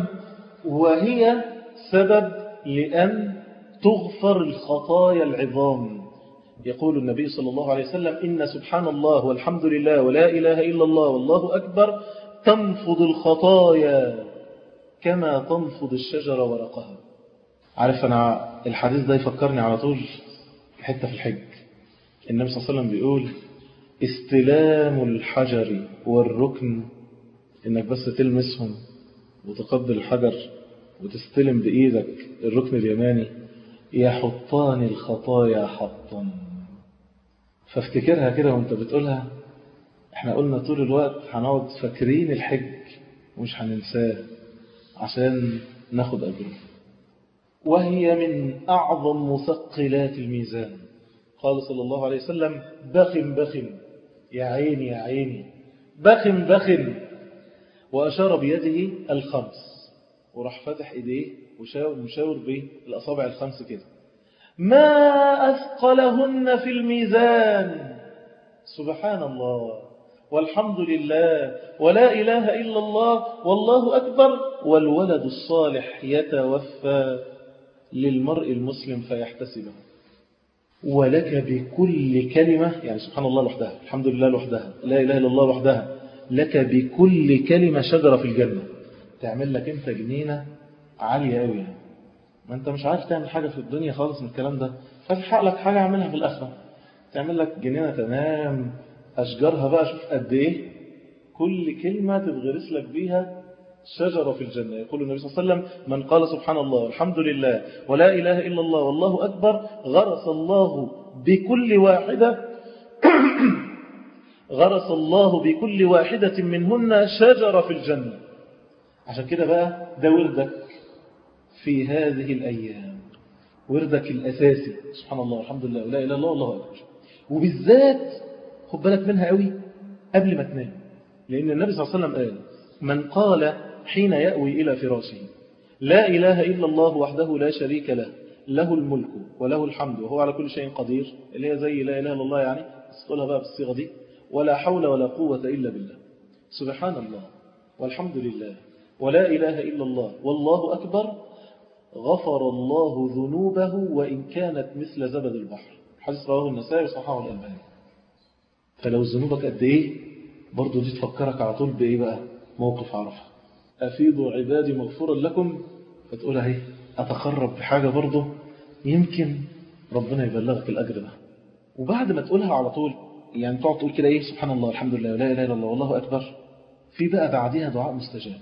وهي سبب لأن تغفر الخطايا العظام يقول النبي صلى الله عليه وسلم إن سبحان الله والحمد لله ولا إله إلا الله والله أكبر تنفض الخطايا كما تنفض الشجرة ورقها عارف أنا الحديث ده يفكرني على طول حتة في الحج النبي صلى الله عليه وسلم بيقول استلام الحجر والركن إنك بس تلمسهم وتقبل الحجر وتستلم بإيدك الركن اليماني يحطان الخطايا حطا فافتكرها كده وانت بتقولها احنا قلنا طول الوقت هنقعد فاكرين الحج ومش هننساه عشان ناخد أجره وهي من أعظم مثقلات الميزان قال صلى الله عليه وسلم بخم بخم يا عيني يا عيني بخم بخم وأشار بيده الخمس وراح فتح إيديه ومشاور بالأصابع الخمس كده ما أثقلهن في الميزان سبحان الله والحمد لله ولا إله إلا الله والله أكبر والولد الصالح يتوفى للمرء المسلم فيحتسبه ولك بكل كلمة يعني سبحان الله لوحدها الحمد لله لوحدها لا إله إلا الله لوحدها لك بكل كلمة شجرة في الجنة تعمل لك انت جنينة عالية قوي يعني. ما انت مش عارف تعمل حاجة في الدنيا خالص من الكلام ده فتحق لك حاجة اعملها في الآخرة تعمل لك جنينة تمام أشجارها بقى شوف قد إيه كل كلمة تتغرس لك بيها شجرة في الجنة يقول النبي صلى الله عليه وسلم من قال سبحان الله والحمد لله ولا إله إلا الله والله أكبر غرس الله بكل واحدة غرس الله بكل واحدة منهن شجرة في الجنة عشان كده بقى ده وردك في هذه الأيام وردك الأساسي سبحان الله الحمد لله ولا إله إلا الله والله أكبر وبالذات خد بالك منها قوي قبل ما تنام لأن النبي صلى الله عليه وسلم قال من قال حين يأوي إلى فراشه لا إله إلا الله وحده لا شريك له له الملك وله الحمد وهو على كل شيء قدير اللي هي زي لا إله إلا الله يعني تقولها بقى بالصيغة دي ولا حول ولا قوة إلا بالله سبحان الله والحمد لله ولا إله إلا الله والله أكبر غفر الله ذنوبه وإن كانت مثل زبد البحر حديث رواه النسائي وصححه الألباني فلو ذنوبك قد إيه برضه دي تفكرك على طول بإيه بقى موقف عرفة أفيضوا عبادي مغفورا لكم فتقول اهي أتقرب بحاجة برضه يمكن ربنا يبلغك الأجر ده وبعد ما تقولها على طول يعني تقعد تقول كده إيه سبحان الله الحمد لله ولا إله إلا الله والله أكبر في بقى بعدها دعاء مستجاب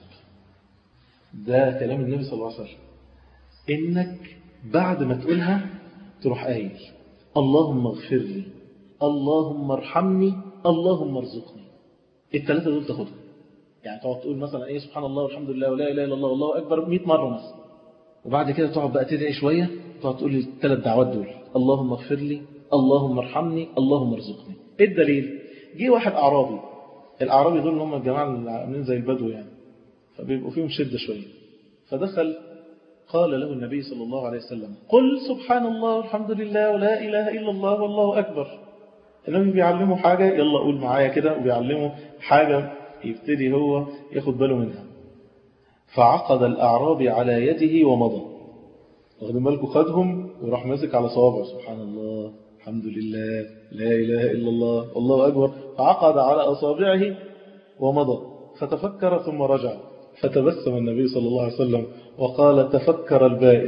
ده كلام النبي صلى الله عليه وسلم إنك بعد ما تقولها تروح قايل اللهم اغفر لي اللهم ارحمني اللهم ارزقني الثلاثة دول تاخدهم يعني تقعد تقول مثلا ايه سبحان الله والحمد لله ولا اله الا الله والله اكبر 100 مره مثلا وبعد كده تقعد بقى تدعي شويه تقعد تقول لي الثلاث دعوات دول اللهم اغفر لي اللهم ارحمني اللهم ارزقني ايه الدليل جه واحد اعرابي الاعرابي دول اللي هم الجماعه اللي عاملين زي البدو يعني فبيبقوا فيهم شده شويه فدخل قال له النبي صلى الله عليه وسلم قل سبحان الله والحمد لله ولا اله الا الله والله اكبر النبي بيعلمه حاجه يلا قول معايا كده وبيعلمه حاجه يبتدي هو ياخد باله منها فعقد الأعرابي على يده ومضى واخد بالكم خدهم وراح ماسك على صوابعه سبحان الله الحمد لله لا إله إلا الله والله أكبر فعقد على أصابعه ومضى فتفكر ثم رجع فتبسم النبي صلى الله عليه وسلم وقال تفكر البائس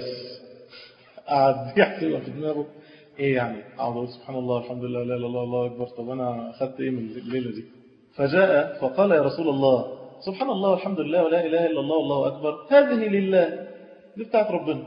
قعد يحسب في دماغه ايه يعني اقعد سبحان الله الحمد لله لا اله الا الله الله اكبر طب انا اخذت ايه من الليله دي فجاء فقال يا رسول الله سبحان الله والحمد لله ولا إله إلا الله والله أكبر هذه لله دي بتاعت ربنا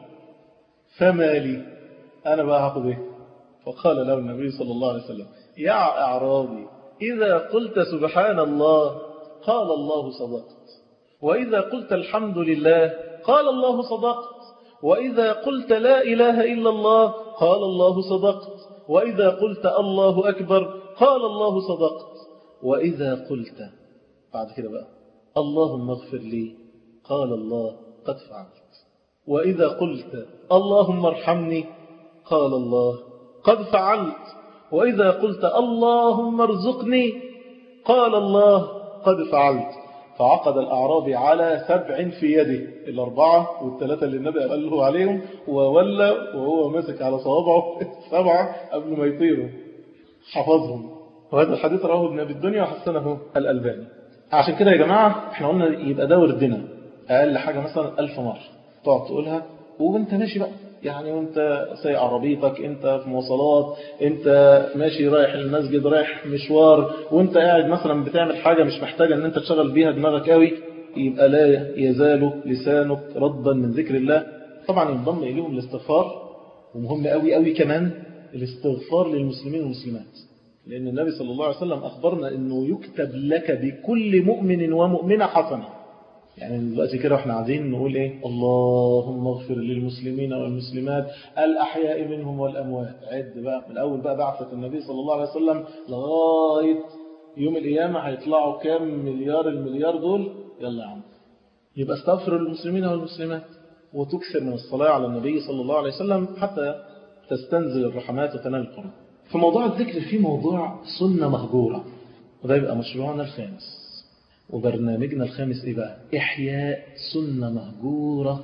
فما لي أنا بقى هاخد إيه فقال له النبي صلى الله عليه وسلم يا أعرابي إذا قلت سبحان الله قال الله صدقت وإذا قلت الحمد لله قال الله صدقت وإذا قلت لا إله إلا الله قال الله صدقت وإذا قلت الله أكبر قال الله صدقت وإذا قلت بعد كده بقى اللهم اغفر لي قال الله قد فعلت وإذا قلت اللهم ارحمني قال الله قد فعلت وإذا قلت اللهم ارزقني قال الله قد فعلت فعقد الأعرابي على سبع في يده الأربعة والثلاثة اللي النبي قال له عليهم وولى وهو ماسك على صوابعه السبعة قبل ما يطيروا حفظهم وهذا الحديث رواه ابن أبي الدنيا وحسنه الألباني عشان كده يا جماعة احنا قلنا يبقى ده وردنا أقل حاجة مثلا ألف مرة تقعد تقولها وانت ماشي بقى يعني وانت سايق عربيتك انت في مواصلات انت ماشي رايح المسجد رايح مشوار وانت قاعد مثلا بتعمل حاجة مش محتاجة ان انت تشغل بيها دماغك قوي يبقى لا يزال لسانك ردا من ذكر الله طبعا ينضم إليهم الاستغفار ومهم قوي قوي كمان الاستغفار للمسلمين والمسلمات لأن النبي صلى الله عليه وسلم أخبرنا أنه يكتب لك بكل مؤمن ومؤمنة حسنة يعني دلوقتي كده واحنا قاعدين نقول ايه اللهم اغفر للمسلمين والمسلمات الأحياء منهم والأموات عد بقى من أول بقى بعثة النبي صلى الله عليه وسلم لغاية يوم القيامة هيطلعوا كام مليار المليار دول يلا يا عم يبقى استغفر للمسلمين والمسلمات وتكثر من الصلاة على النبي صلى الله عليه وسلم حتى تستنزل الرحمات وتنال القرب في موضوع الذكر في موضوع سنة مهجورة وده يبقى مشروعنا الخامس وبرنامجنا الخامس إيه بقى إحياء سنة مهجورة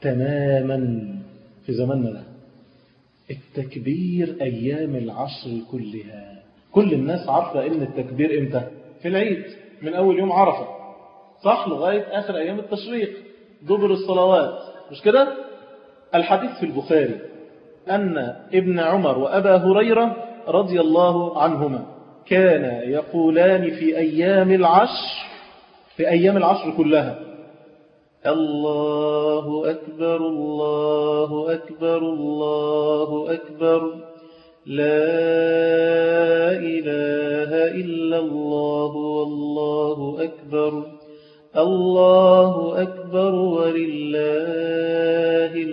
تماما في زماننا ده التكبير أيام العشر كلها كل الناس عارفة إن التكبير إمتى في العيد من أول يوم عرفة صح لغاية آخر أيام التشريق دبر الصلوات مش كده الحديث في البخاري أن ابن عمر وأبا هريرة رضي الله عنهما كان يقولان في أيام العشر في أيام العشر كلها الله أكبر الله أكبر الله أكبر لا إله إلا الله والله أكبر الله أكبر ولله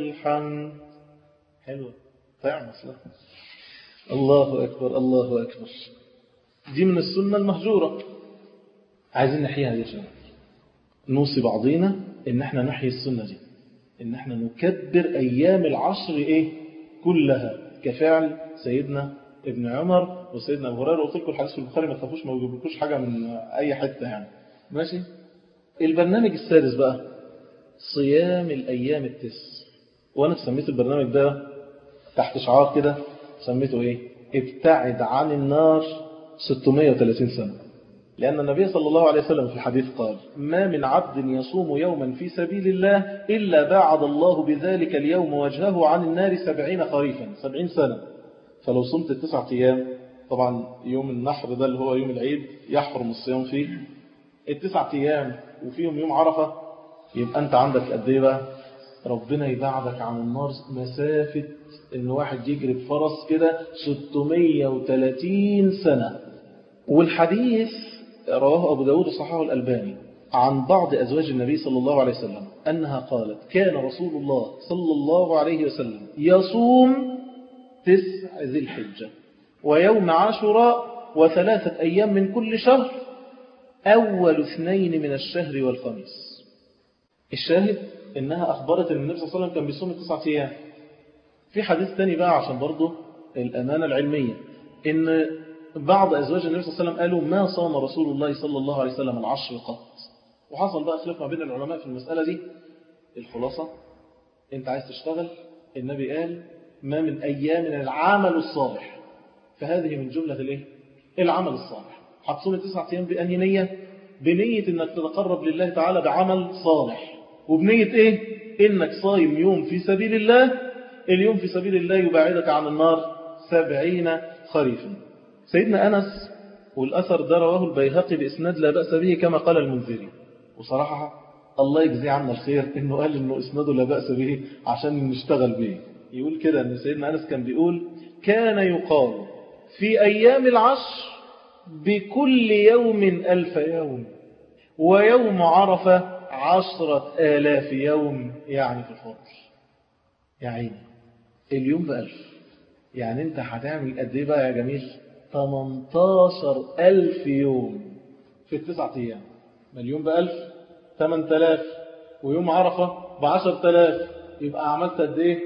أصلا الله أكبر الله أكبر دي من السنة المهجورة عايزين نحييها يا شباب نوصي بعضينا ان احنا نحيي السنة دي ان احنا نكبر ايام العشر ايه كلها كفعل سيدنا ابن عمر وسيدنا ابو هريره قلت لكم الحديث في البخاري ما تخافوش ما بيجيبلكوش حاجه من اي حته يعني ماشي البرنامج السادس بقى صيام الايام التسع وانا سميت البرنامج ده تحت شعار كده سميته ايه ابتعد عن النار 630 سنه لأن النبي صلى الله عليه وسلم في الحديث قال ما من عبد يصوم يوما في سبيل الله إلا باعد الله بذلك اليوم وجهه عن النار سبعين خريفا سبعين سنة فلو صمت التسعة أيام طبعا يوم النحر ده اللي هو يوم العيد يحرم الصيام فيه التسعة أيام وفيهم يوم عرفة يبقى أنت عندك قد إيه بقى ربنا يبعدك عن النار مسافة إن واحد يجري بفرس كده 630 سنة والحديث رواه أبو داود صححه الألباني عن بعض أزواج النبي صلى الله عليه وسلم أنها قالت كان رسول الله صلى الله عليه وسلم يصوم تسع ذي الحجة ويوم عاشوراء وثلاثة أيام من كل شهر أول اثنين من الشهر والخميس الشاهد إنها أخبرت أن النبي صلى الله عليه وسلم كان بيصوم التسعة أيام في حديث تاني بقى عشان برضه الأمانة العلمية إن بعض أزواج النبي صلى الله عليه وسلم قالوا ما صام رسول الله صلى الله عليه وسلم العشر قط وحصل بقى خلاف ما بين العلماء في المسألة دي الخلاصة انت عايز تشتغل النبي قال ما من أيام العمل الصالح فهذه من جملة الايه العمل الصالح هتصوم التسعة أيام بأنهي نية بنية انك تتقرب لله تعالى بعمل صالح وبنية ايه انك صايم يوم في سبيل الله اليوم في سبيل الله يبعدك عن النار سبعين خريفا سيدنا أنس والأثر ده رواه البيهقي بإسناد لا بأس به كما قال المنذري وصراحة الله يجزي عنا الخير إنه قال إنه إسناده لا بأس به عشان نشتغل به يقول كده إن سيدنا أنس كان بيقول كان يقال في أيام العشر بكل يوم ألف يوم ويوم عرفة عشرة آلاف يوم يعني في الفضل يا عيني اليوم بألف يعني انت هتعمل قد ايه بقى يا جميل 18 ألف يوم في التسعة أيام مليون بألف 8000 ويوم عرفة بعشر تلاف يبقى عملت قد ايه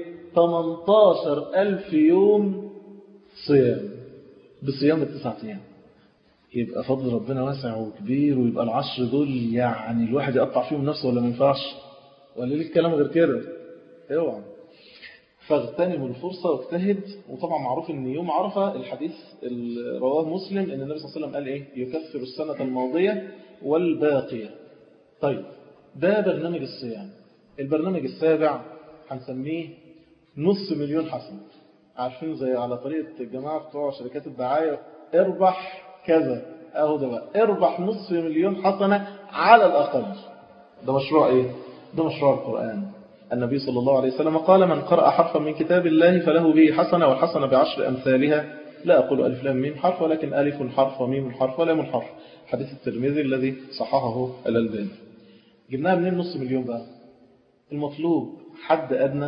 18 ألف يوم صيام بصيام التسعة أيام يبقى فضل ربنا واسع وكبير ويبقى العشر دول يعني الواحد يقطع فيهم نفسه ولا ما ينفعش ولا ليه الكلام غير كده اوعى فاغتنموا الفرصة واجتهد وطبعا معروف ان يوم عرفة الحديث اللي رواه مسلم ان النبي صلى الله عليه وسلم قال ايه يكفر السنة الماضية والباقية طيب ده برنامج الصيام البرنامج السابع هنسميه نص مليون حسنة عارفين زي على طريقة الجماعة بتوع شركات الدعاية اربح كذا اهو ده بقى اربح نصف مليون حسنة على الأقل ده مشروع ايه ده مشروع القرآن النبي صلى الله عليه وسلم قال من قرأ حرفا من كتاب الله فله به حسنة والحسنة بعشر أمثالها لا أقول ألف لام ميم حرف ولكن ألف حرف وميم حرف ولام حرف حديث الترمذي الذي صححه الألباني جبناها منين نص مليون بقى المطلوب حد أدنى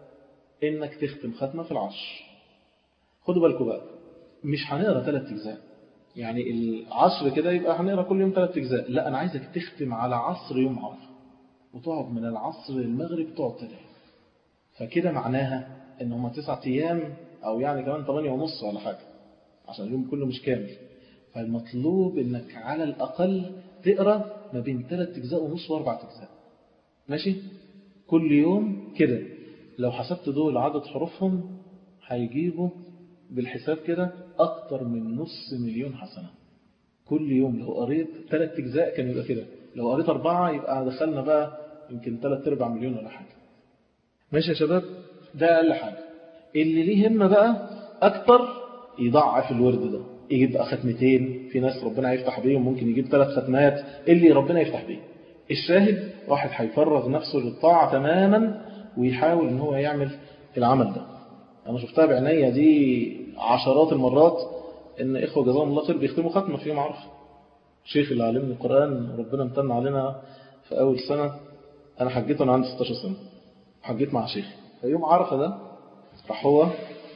إنك تختم ختمة في العشر خدوا بالكم بقى مش هنقرا ثلاث أجزاء يعني العصر كده يبقى هنقرا كل يوم ثلاث أجزاء لا أنا عايزك تختم على عصر يوم عرفة وتقعد من العصر للمغرب تقعد تدعي فكده معناها ان هما تسعة ايام او يعني كمان ثمانية ونص ولا حاجة عشان اليوم كله مش كامل فالمطلوب انك على الاقل تقرا ما بين ثلاث اجزاء ونص واربع اجزاء ماشي كل يوم كده لو حسبت دول عدد حروفهم هيجيبوا بالحساب كده اكتر من نص مليون حسنة كل يوم لو قريت ثلاث اجزاء كان يبقى كده لو قريت أربعة يبقى دخلنا بقى يمكن ثلاث أرباع مليون ولا حاجة ماشي يا شباب ده أقل حاجة اللي ليه همة بقى أكتر يضعف الورد ده يجيب بقى ختمتين في ناس ربنا يفتح بيهم ممكن يجيب ثلاث ختمات اللي ربنا يفتح بيه الشاهد واحد هيفرغ نفسه للطاعة تماما ويحاول ان هو يعمل العمل ده انا شفتها بعناية دي عشرات المرات ان اخوة جزاهم الله خير بيختموا ختمة في يوم عرفه شيخ اللي علمني القرآن ربنا امتن علينا في أول سنة أنا حجيت وأنا عندي 16 سنة حجيت مع شيخ فيوم عرفة ده راح هو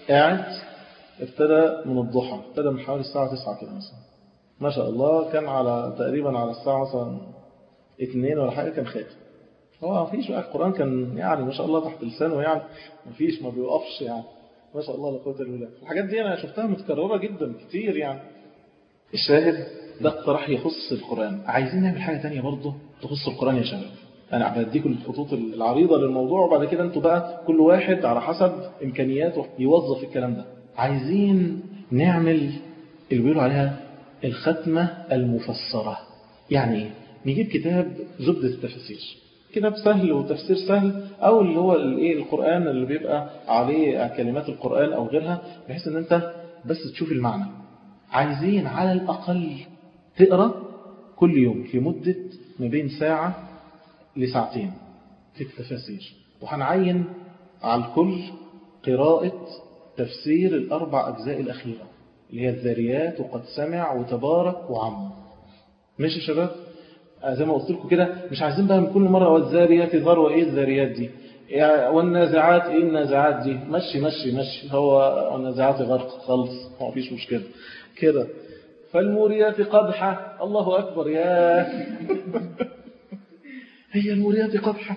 قاعد ابتدى من الضحى ابتدى من حوالي الساعة 9 كده مثلا ما شاء الله كان على تقريبا على الساعة مثلا اتنين ولا حاجة كان خاتم هو ما فيش بقى القرآن كان يعني ما شاء الله تحت لسانه يعني ما فيش ما بيوقفش يعني ما شاء الله لا قوه الا بالله الحاجات دي انا شفتها متكرره جدا كتير يعني الشاهد ده اقتراح يخص القرآن عايزين نعمل حاجة تانية برضه تخص القرآن يا شباب أنا بديكم الخطوط العريضة للموضوع وبعد كده أنتوا بقى كل واحد على حسب إمكانياته يوظف الكلام ده عايزين نعمل اللي بيقولوا عليها الختمة المفسرة يعني ايه؟ نجيب كتاب زبدة التفاسير كتاب سهل وتفسير سهل أو اللي هو الايه القرآن اللي بيبقى عليه كلمات القرآن أو غيرها بحيث أن أنت بس تشوف المعنى عايزين على الأقل تقرأ كل يوم في مدة ما بين ساعة لساعتين في التفاسير وهنعين على الكل قراءة تفسير الأربع أجزاء الأخيرة اللي هي الذاريات وقد سمع وتبارك وعم ماشي يا شباب زي ما قلت لكم كده مش عايزين بقى من كل مرة والذاريات ذروة ايه الذاريات دي يعني والنازعات ايه النازعات دي مشي مشي مشي هو والنازعات غرق خلص ما فيش مشكلة كده فالموريات قدحة الله أكبر يا هي الموريات قدحة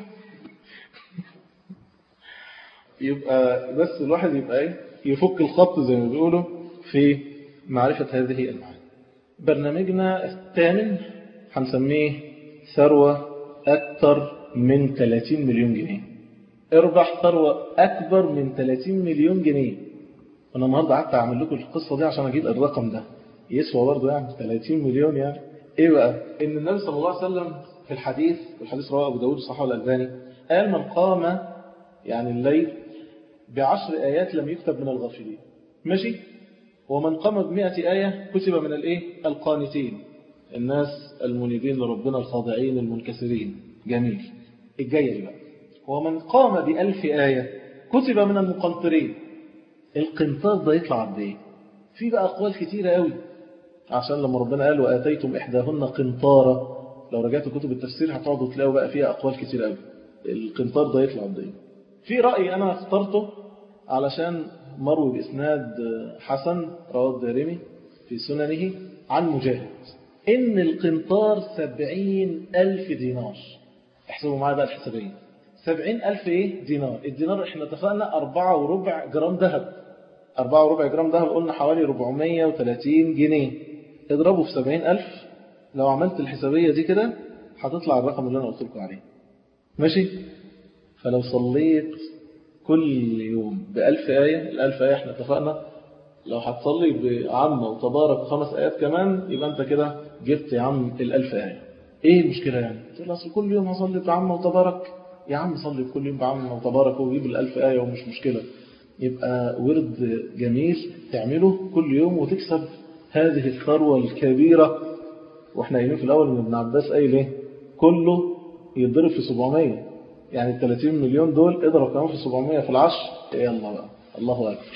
يبقى بس الواحد يبقى ايه يفك الخط زي ما بيقولوا في معرفة هذه المعاني برنامجنا الثامن هنسميه ثروة أكثر من 30 مليون جنيه اربح ثروة أكبر من 30 مليون جنيه أنا النهاردة قعدت أعمل لكم القصة دي عشان أجيب الرقم ده يسوى برضه يعني 30 مليون يعني إيه بقى إن النبي صلى الله عليه وسلم في الحديث والحديث رواه أبو داود صححه الألباني قال من قام يعني الليل بعشر آيات لم يكتب من الغافلين ماشي ومن قام بمئة آية كتب من الإيه القانتين الناس المنيبين لربنا الخاضعين المنكسرين جميل الجاية دي بقى ومن قام بألف آية كتب من المقنطرين القنطار ده يطلع قد ايه في بقى أقوال كتيرة قوي عشان لما ربنا قال وآتيتم إحداهن قنطارا لو رجعتوا كتب التفسير هتقعدوا تلاقوا بقى فيها أقوال كتيرة قوي القنطار ده يطلع قد ايه في رأي أنا اخترته علشان مروي بإسناد حسن رواه الدارمي في سننه عن مجاهد إن القنطار سبعين ألف دينار احسبوا معايا بقى الحسابية سبعين ألف إيه دينار الدينار إحنا اتفقنا أربعة وربع جرام ذهب أربعة وربع جرام ذهب قلنا حوالي 430 جنيه اضربه في سبعين ألف لو عملت الحسابية دي كده هتطلع الرقم اللي أنا قلت لكم عليه ماشي فلو صليت كل يوم بألف آية الألف آية احنا اتفقنا لو هتصلي بعم وتبارك وخمس آيات كمان يبقى أنت كده جبت يا عم الألف آية إيه المشكلة يعني تقول أصل كل يوم هصلي بعم وتبارك يا عم صلي كل يوم بعم وتبارك وجيب الألف آية ومش مشكلة يبقى ورد جميل تعمله كل يوم وتكسب هذه الثروة الكبيرة واحنا قايلين في الأول من ابن عباس قايل ايه كله يتضرب في 700 يعني 30 مليون دول اضرب كمان في 700 في العشر يلا بقى الله أكبر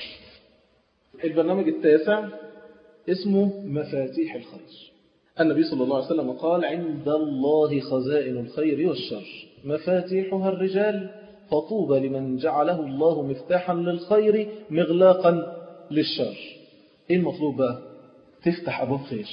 البرنامج التاسع اسمه مفاتيح الخير النبي صلى الله عليه وسلم قال عند الله خزائن الخير والشر مفاتيحها الرجال فطوبى لمن جعله الله مفتاحا للخير مغلاقا للشر ايه المطلوب بقى تفتح أبواب خير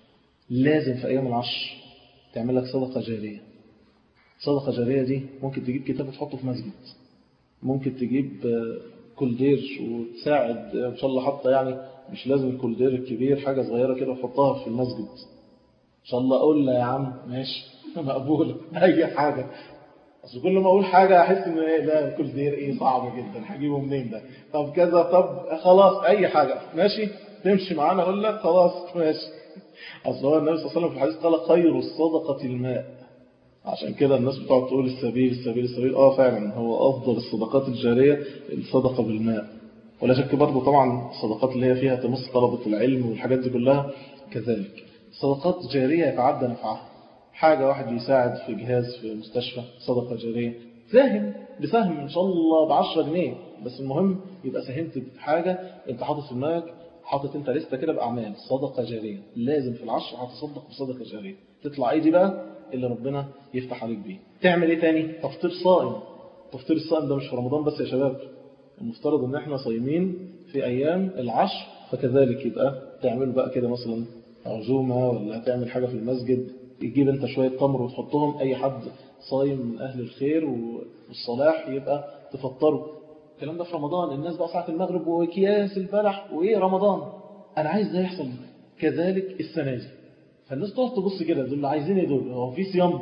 لازم في أيام العشر تعمل لك صدقة جارية صدقة جارية دي ممكن تجيب كتاب تحطه في مسجد ممكن تجيب كولدير وتساعد ان شاء الله حتى يعني مش لازم الكولدير الكبير حاجة صغيرة كده وحطها في المسجد ان شاء الله اقول لا يا عم ماشي مقبول اي حاجة اصل كل ما اقول حاجة احس ان ايه لا الكولدير ايه صعب جدا هجيبه منين ده طب كذا طب خلاص اي حاجة ماشي تمشي معانا اقول لك خلاص ماشي اصل هو النبي صلى الله عليه وسلم في الحديث قال خير الصدقة الماء عشان كده الناس بتقعد تقول السبيل السبيل السبيل اه فعلا هو افضل الصدقات الجارية الصدقة بالماء ولا شك برضه طبعا الصدقات اللي هي فيها تمس طلبة العلم والحاجات دي كلها كذلك صدقات جارية يتعدى نفعها حاجة واحد بيساعد في جهاز في مستشفى صدقة جارية ساهم بسهم ان شاء الله بعشرة جنيه بس المهم يبقى ساهمت بحاجة انت حاطط في دماغك حاطط انت لسه كده بأعمال صدقة جارية لازم في العشر هتصدق بصدقة جارية تطلع ايه دي بقى اللي ربنا يفتح عليك بيه تعمل ايه تاني تفطير صائم تفطير الصائم ده مش في رمضان بس يا شباب المفترض ان احنا صايمين في ايام العشر فكذلك يبقى تعملوا بقى كده مثلا عزومة ولا تعمل حاجة في المسجد يجيب انت شوية تمر وتحطهم اي حد صايم من اهل الخير والصلاح يبقى تفطروا الكلام ده في رمضان الناس بقى ساعة المغرب وكياس البلح وايه رمضان انا عايز ده يحصل كذلك السنة دي فالناس تقعد تبص كده دول اللي عايزين ايه دول هو في صيام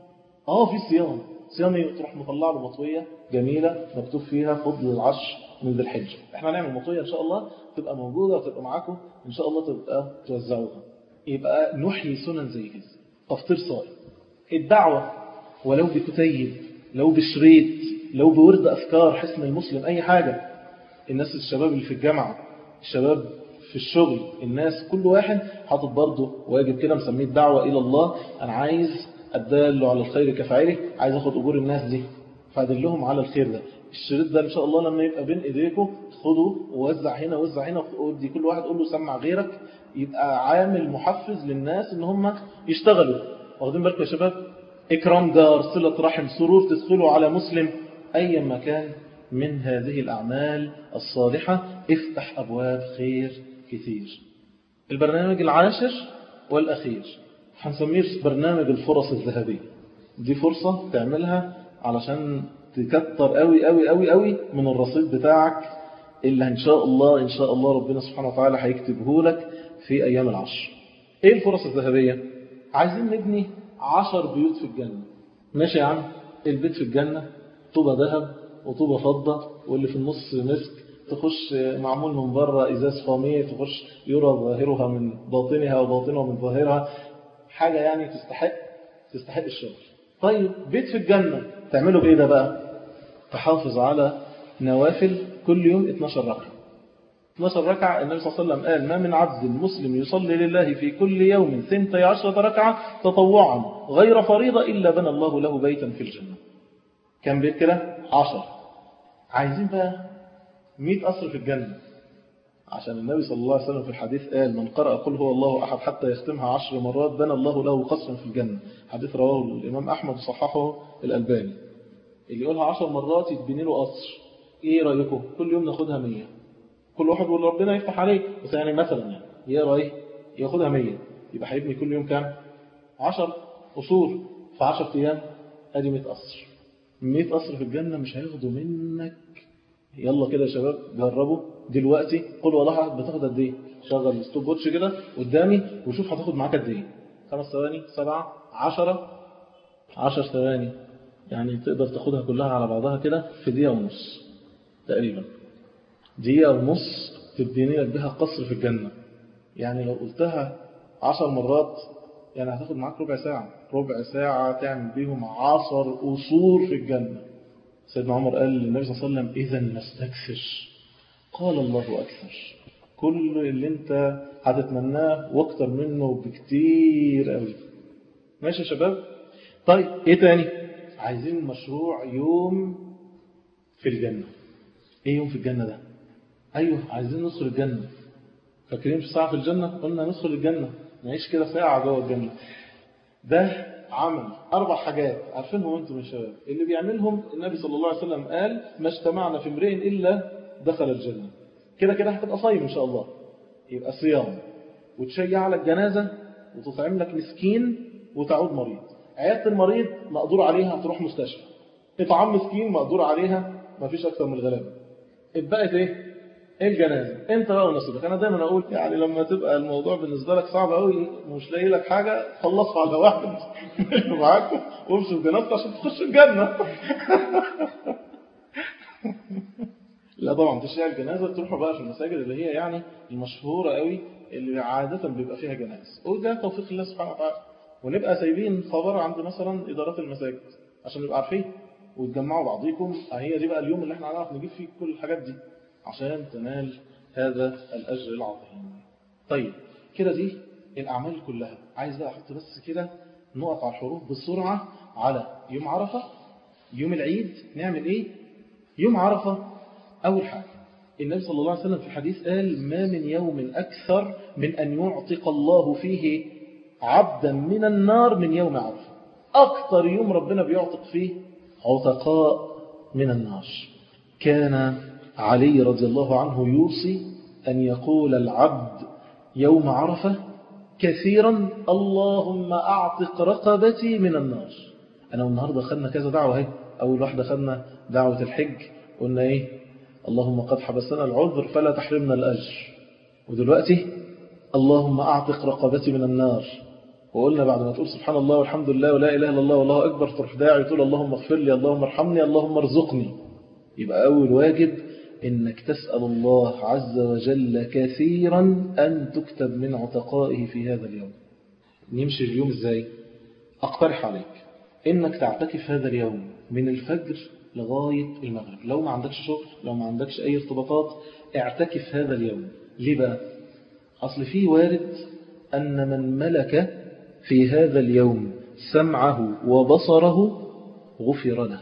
اه في صيام صيام ايه تروح مطلع له مطويه جميله مكتوب فيها فضل العشر من ذي الحجه احنا هنعمل مطويه ان شاء الله تبقى موجوده وتبقى معاكم ان شاء الله تبقى توزعوها يبقى نحيي سنن زي كده تفطير صائم الدعوه ولو بكتيب لو بشريط لو بورد افكار حسن المسلم اي حاجه الناس الشباب اللي في الجامعه الشباب في الشغل الناس كل واحد حاطط برضه واجب كده مسميه الدعوة إلى الله أنا عايز أدل على الخير كفاعله عايز أخد أجور الناس دي فأدلهم على الخير ده الشريط ده إن شاء الله لما يبقى بين إيديكم خدوا ووزع هنا ووزع هنا ودي كل واحد قول له سمع غيرك يبقى عامل محفز للناس إن هم يشتغلوا واخدين بالكم يا شباب إكرام جار صلة رحم سرور تدخلوا على مسلم أي مكان من هذه الأعمال الصالحة افتح أبواب خير كتير البرنامج العاشر والأخير هنسميه برنامج الفرص الذهبية دي فرصة تعملها علشان تكتر قوي قوي قوي قوي من الرصيد بتاعك اللي إن شاء الله إن شاء الله ربنا سبحانه وتعالى هيكتبه لك في أيام العشر إيه الفرص الذهبية؟ عايزين نبني عشر بيوت في الجنة ماشي يا عم البيت في الجنة طوبة ذهب وطوبة فضة واللي في النص مسك تخش معمول من بره إزاز فامية تخش يرى ظاهرها من باطنها وباطنها من ظاهرها حاجة يعني تستحق تستحق الشغل طيب بيت في الجنة تعملوا بإيه ده بقى تحافظ على نوافل كل يوم 12 ركعة 12 ركعة النبي صلى الله عليه وسلم قال ما من عبد مسلم يصلي لله في كل يوم ثنتي عشرة ركعة تطوعا غير فريضة إلا بنى الله له بيتا في الجنة كم بيت كده؟ عشر عايزين بقى مئة قصر في الجنة عشان النبي صلى الله عليه وسلم في الحديث قال من قرأ قل هو الله أحد حتى يختمها عشر مرات بنى الله له قصرا في الجنة حديث رواه الإمام أحمد وصححه الألباني اللي يقولها عشر مرات يتبني له قصر إيه رأيكم كل يوم ناخدها مية كل واحد يقول ربنا يفتح عليه بس يعني مثلا يعني ايه رأيه ياخدها مية يبقى هيبني كل يوم كام عشر قصور في عشر أيام أدي مئة قصر مئة قصر في الجنة مش هياخدوا منك يلا كده يا شباب جربوا دلوقتي قل والله بتاخد قد ايه شغل ستوب واتش كده قدامي وشوف هتاخد معاك قد ايه خمس ثواني سبعة عشرة عشر ثواني يعني تقدر تاخدها كلها على بعضها كده في دقيقة ونص تقريبا دقيقة ونص تبني لك بها قصر في الجنة يعني لو قلتها عشر مرات يعني هتاخد معاك ربع ساعة ربع ساعة تعمل بيهم عشر قصور في الجنة سيدنا عمر قال للنبي صلى الله عليه وسلم إذا نستكثر قال الله أكثر كل اللي انت هتتمناه واكتر منه بكتير قوي ماشي يا شباب طيب ايه تاني عايزين مشروع يوم في الجنة ايه يوم في الجنة ده ايوه عايزين ندخل الجنة فاكرين في ساعة في الجنة قلنا ندخل الجنة نعيش كده ساعة جوه الجنة ده عمل أربع حاجات عارفينهم أنتم يا شباب اللي بيعملهم النبي صلى الله عليه وسلم قال ما اجتمعنا في امرئ إلا دخل الجنة كده كده هتبقى صايم إن شاء الله يبقى صيام وتشيع على الجنازة وتطعم لك مسكين وتعود مريض عيادة المريض مقدور عليها تروح مستشفى إطعام مسكين مقدور عليها ما فيش أكثر من الغلابة اتبقت إيه الجنازة انت بقى ونصيبك انا دايما اقول يعني لما تبقى الموضوع بالنسبة لك صعب قوي ومش لاقي لك حاجة خلصوا على واحد اللي معاكم وامشوا بجنازته عشان تخش الجنة لا طبعا تشيع الجنازة تروحوا بقى في المساجد اللي هي يعني المشهورة قوي اللي عادة بيبقى فيها جنائز وده توفيق الله سبحانه وتعالى ونبقى سايبين خبر عند مثلا إدارات المساجد عشان نبقى عارفين وتجمعوا بعضيكم هي دي بقى اليوم اللي احنا هنعرف نجيب فيه كل الحاجات دي عشان تنال هذا الأجر العظيم طيب كده دي الأعمال كلها عايز بقى أحط بس كده نقط على الحروف بسرعة على يوم عرفة يوم العيد نعمل إيه يوم عرفة أول حاجة النبي صلى الله عليه وسلم في حديث قال ما من يوم أكثر من أن يعتق الله فيه عبدا من النار من يوم عرفة أكثر يوم ربنا بيعتق فيه عتقاء من النار كان علي رضي الله عنه يوصي أن يقول العبد يوم عرفة كثيرا اللهم أعتق رقبتي من النار أنا النهاردة خدنا كذا دعوة هي أول واحدة خدنا دعوة الحج قلنا إيه اللهم قد حبسنا العذر فلا تحرمنا الأجر ودلوقتي اللهم أعتق رقبتي من النار وقلنا بعد ما تقول سبحان الله والحمد لله ولا إله إلا الله والله أكبر تروح داعي تقول اللهم اغفر لي اللهم ارحمني اللهم ارزقني يبقى أول واجب إنك تسأل الله عز وجل كثيرا أن تكتب من عتقائه في هذا اليوم نمشي اليوم إزاي أقترح عليك إنك تعتكف هذا اليوم من الفجر لغاية المغرب لو ما عندكش شغل لو ما عندكش أي ارتباطات اعتكف هذا اليوم ليه بقى أصل فيه وارد أن من ملك في هذا اليوم سمعه وبصره غفر له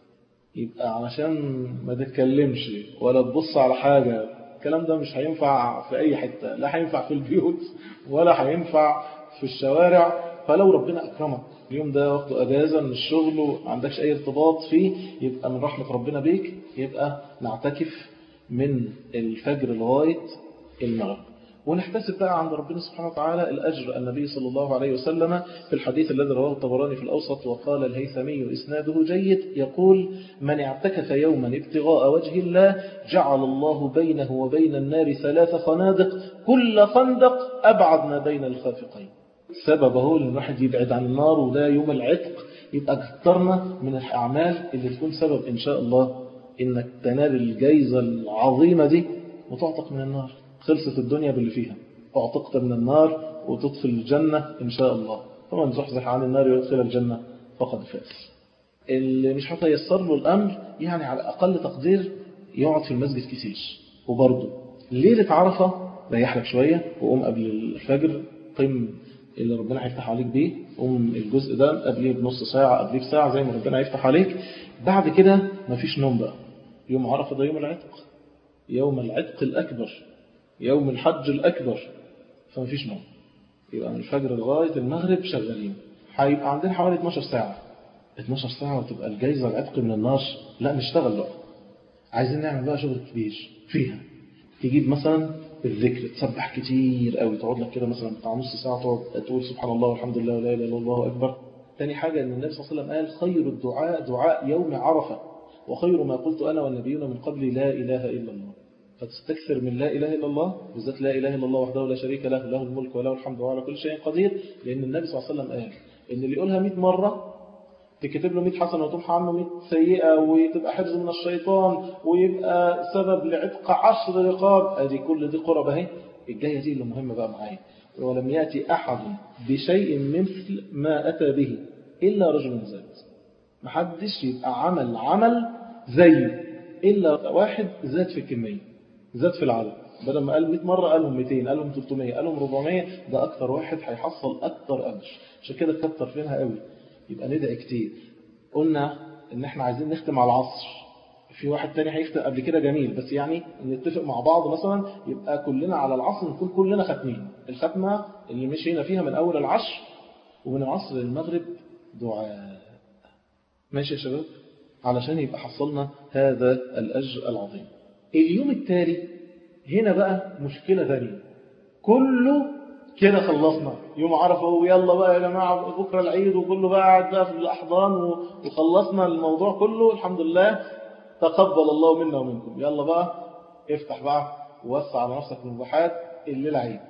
يبقى علشان ما تتكلمش ولا تبص على حاجة الكلام ده مش هينفع في أي حتة لا هينفع في البيوت ولا هينفع في الشوارع فلو ربنا أكرمك اليوم ده وقته أجازة من الشغل وما عندكش أي ارتباط فيه يبقى من رحمة ربنا بيك يبقى نعتكف من الفجر لغاية المغرب ونحتسب بقى عند ربنا سبحانه وتعالى الأجر النبي صلى الله عليه وسلم في الحديث الذي رواه الطبراني في الأوسط وقال الهيثمي إسناده جيد يقول من اعتكف يوما ابتغاء وجه الله جعل الله بينه وبين النار ثلاث خنادق كل خندق أبعد ما بين الخافقين سببه ان الواحد يبعد عن النار وده يوم العتق يبقى اكثرنا من الأعمال اللي تكون سبب إن شاء الله إنك تنال الجايزة العظيمة دي وتعتق من النار خلصت الدنيا باللي فيها اعتقت من النار وتدخل الجنة إن شاء الله فمن زحزح عن النار ويدخل الجنة فقد فاز اللي مش هتيسر له الأمر يعني على أقل تقدير يقعد في المسجد كتير وبرضه ليلة عرفة ريح لك شوية وقوم قبل الفجر قم اللي ربنا هيفتح عليك بيه قوم الجزء ده قبليه بنص ساعة قبليه بساعة زي ما ربنا هيفتح عليك بعد كده مفيش نوم بقى يوم عرفة ده يوم العتق يوم العتق الأكبر يوم الحج الأكبر فمفيش نوم يبقى من الفجر لغاية المغرب شغالين هيبقى عندنا حوالي 12 ساعة 12 ساعة وتبقى الجايزة العتق من النار لا نشتغل بقى عايزين نعمل بقى شغل كبير فيها تجيب مثلا الذكر تسبح كتير قوي تقعد لك كده مثلا بتاع نص ساعة تقعد تقول سبحان الله والحمد لله ولا إله إلا الله أكبر تاني حاجة أن النبي صلى الله عليه وسلم قال خير الدعاء دعاء يوم عرفة وخير ما قلت أنا والنبيون من قبل لا إله إلا الله فتستكثر من لا إله إلا الله بالذات لا إله إلا الله وحده لا شريك له له الملك وله الحمد وعلى كل شيء قدير لأن النبي صلى الله عليه وسلم قال إن اللي يقولها 100 مرة تكتب له 100 حسنة وتمحى عنه 100 سيئة وتبقى حفظ من الشيطان ويبقى سبب لعتق عشر رقاب ادي كل دي قرب اهي الجاية دي اللي مهمة بقى معايا ولم يأتي أحد بشيء مثل ما أتى به إلا رجل زاد محدش يبقى عمل عمل زيه إلا واحد زاد في الكمية زاد في العدد بدل ما قال 100 مرة قالهم 200 قالهم 300 قالهم 400 ده أكتر واحد هيحصل أكتر أجر عشان كده كتر فينها قوي يبقى ندعي كتير قلنا ان احنا عايزين نختم على العصر في واحد تاني هيختم قبل كده جميل بس يعني نتفق مع بعض مثلا يبقى كلنا على العصر نكون كلنا ختمين الختمة اللي مشينا فيها من أول العشر ومن العصر للمغرب دعاء ماشي يا شباب علشان يبقى حصلنا هذا الأجر العظيم اليوم التالي هنا بقى مشكلة ثانية كله كده خلصنا يوم عرفه ويلا بقى يا جماعة بكرة العيد وكله بقى قاعد بقى في الأحضان وخلصنا الموضوع كله الحمد لله تقبل الله منا ومنكم يلا بقى افتح بقى ووسع على نفسك المباحات الليلة عيد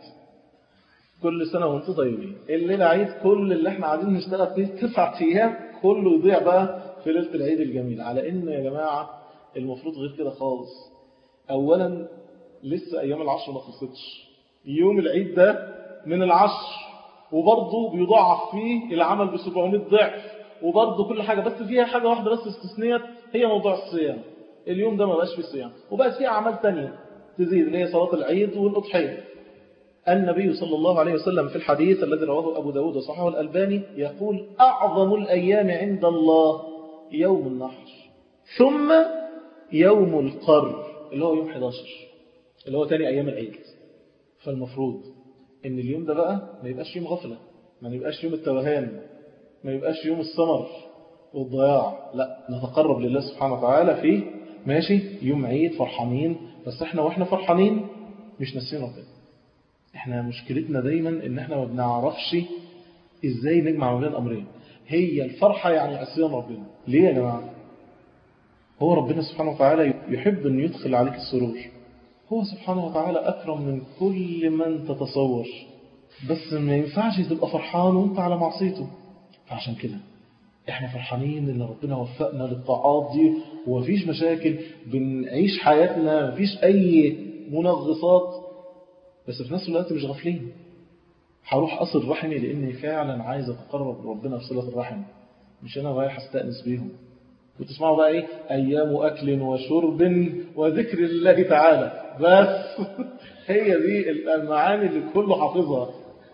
كل سنة وانتم طيبين الليلة عيد كل اللي احنا قاعدين نشتغل فيه تسعة أيام كله يضيع بقى في ليلة العيد الجميل على إن يا جماعة المفروض غير كده خالص أولا لسه أيام العشر ما خلصتش يوم العيد ده من العشر وبرضه بيضاعف فيه العمل ب 700 ضعف وبرضه كل حاجة بس فيها حاجة واحدة بس استثنيت هي موضوع الصيام اليوم ده ما بقاش فيه صيام وبقت فيه أعمال تانية تزيد اللي هي صلاة العيد والأضحية النبي صلى الله عليه وسلم في الحديث الذي رواه أبو داود وصححه الألباني يقول أعظم الأيام عند الله يوم النحر ثم يوم القر اللي هو يوم 11 اللي هو تاني أيام العيد فالمفروض ان اليوم ده بقى ما يبقاش يوم غفلة ما يبقاش يوم التوهان ما يبقاش يوم السمر والضياع لا نتقرب لله سبحانه وتعالى فيه ماشي يوم عيد فرحانين بس احنا واحنا فرحانين مش ناسين ربنا احنا مشكلتنا دايما ان احنا ما بنعرفش ازاي نجمع ما بين الامرين هي الفرحة يعني عصيان ربنا ليه يا جماعة هو ربنا سبحانه وتعالى يحب أن يدخل عليك السرور هو سبحانه وتعالى أكرم من كل من تتصور بس ما ينفعش تبقى فرحان وانت على معصيته فعشان كده احنا فرحانين ان ربنا وفقنا للطاعات دي ومفيش مشاكل بنعيش حياتنا مفيش اي منغصات بس في نفس الوقت مش غافلين هروح أصل رحمي لأني فعلا عايز أتقرب لربنا في صلة الرحم مش أنا رايح أستأنس بيهم وتسمعوا بقى إيه أيام أكل وشرب وذكر الله تعالى بس هي دي المعاني اللي كله حافظها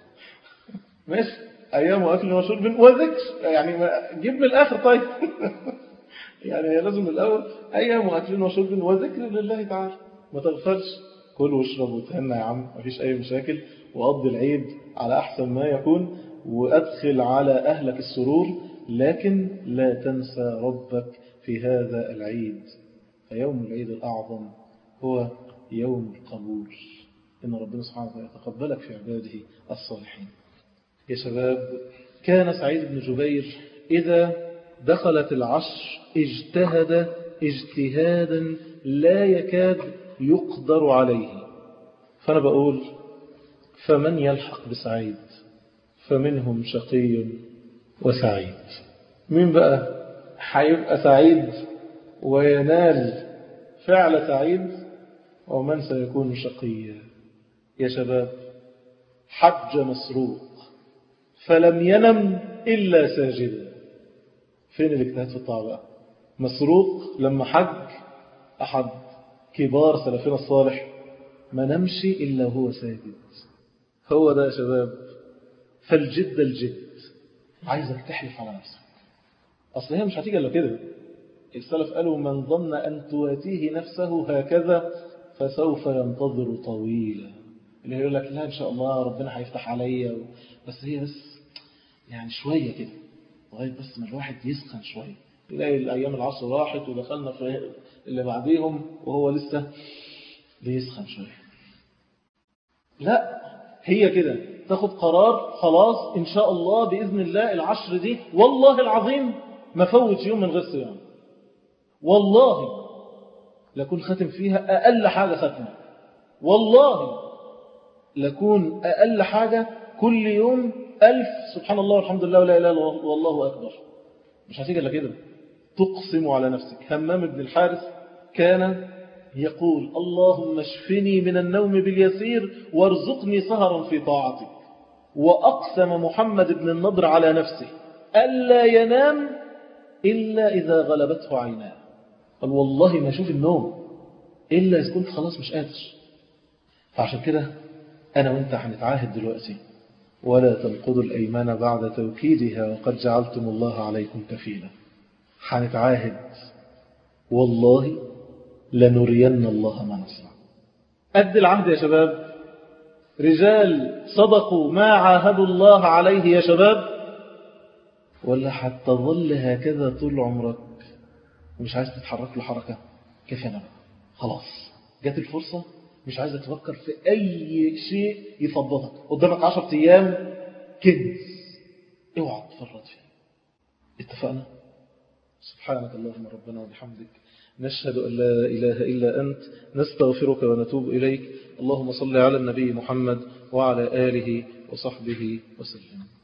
ماشي أيام أكل وشرب وذكر يعني جيب من الآخر طيب يعني هي لازم الأول أيام أكل وشرب وذكر لله تعالى ما تغفلش كل واشرب وتهنى يا عم مفيش أي مشاكل وقضي العيد على أحسن ما يكون وأدخل على أهلك السرور لكن لا تنسى ربك في هذا العيد فيوم العيد الأعظم هو يوم القبول إن ربنا سبحانه وتعالى يتقبلك في عباده الصالحين يا شباب كان سعيد بن جبير إذا دخلت العشر اجتهد اجتهادا لا يكاد يقدر عليه فأنا بقول فمن يلحق بسعيد فمنهم شقي وسعيد مين بقى هيبقى سعيد وينال فعل سعيد ومن سيكون شقيا يا شباب حج مسروق فلم ينم إلا ساجدا فين الاجتهاد في الطاعة بقى مسروق لما حج أحد كبار سلفنا الصالح ما نمشي إلا هو ساجد هو ده يا شباب فالجد الجد عايزك تحلف على نفسك أصل هي مش هتيجي إلا كده السلف قالوا من ظن أن تواتيه نفسه هكذا فسوف ينتظر طويلا اللي يقول لك لا إن شاء الله ربنا هيفتح عليا بس هي بس يعني شوية كده لغاية بس ما الواحد يسخن شوية تلاقي الأيام العصر راحت ودخلنا في اللي بعديهم وهو لسه بيسخن شوية لا هي كده تاخد قرار خلاص إن شاء الله بإذن الله العشر دي والله العظيم ما فوت يوم من غير صيام والله لكون ختم فيها أقل حاجة ختمة والله لكون أقل حاجة كل يوم ألف سبحان الله والحمد لله ولا إله إلا الله والله أكبر مش هتيجي إلا كده تقسم على نفسك همام بن الحارث كان يقول اللهم اشفني من النوم باليسير وارزقني سهرا في طاعتك وأقسم محمد بن النضر على نفسه ألا ينام إلا إذا غلبته عيناه قال والله ما أشوف النوم إلا إذا كنت خلاص مش قادر فعشان كده أنا وإنت هنتعاهد دلوقتي ولا تنقضوا الأيمان بعد توكيدها وقد جعلتم الله عليكم كفيلا هنتعاهد والله لنرين الله ما نصنع قد العهد يا شباب رجال صدقوا ما عاهدوا الله عليه يا شباب ولا هتظل هكذا طول عمرك ومش عايز تتحرك له حركة كيف أنا خلاص جات الفرصة مش عايز تفكر في أي شيء يفضلك قدامك عشرة أيام كنز اوعى تفرط فيه اتفقنا سبحانك اللهم ربنا وبحمدك نشهد أن لا إله إلا أنت نستغفرك ونتوب إليك اللهم صل على النبي محمد وعلى آله وصحبه وسلم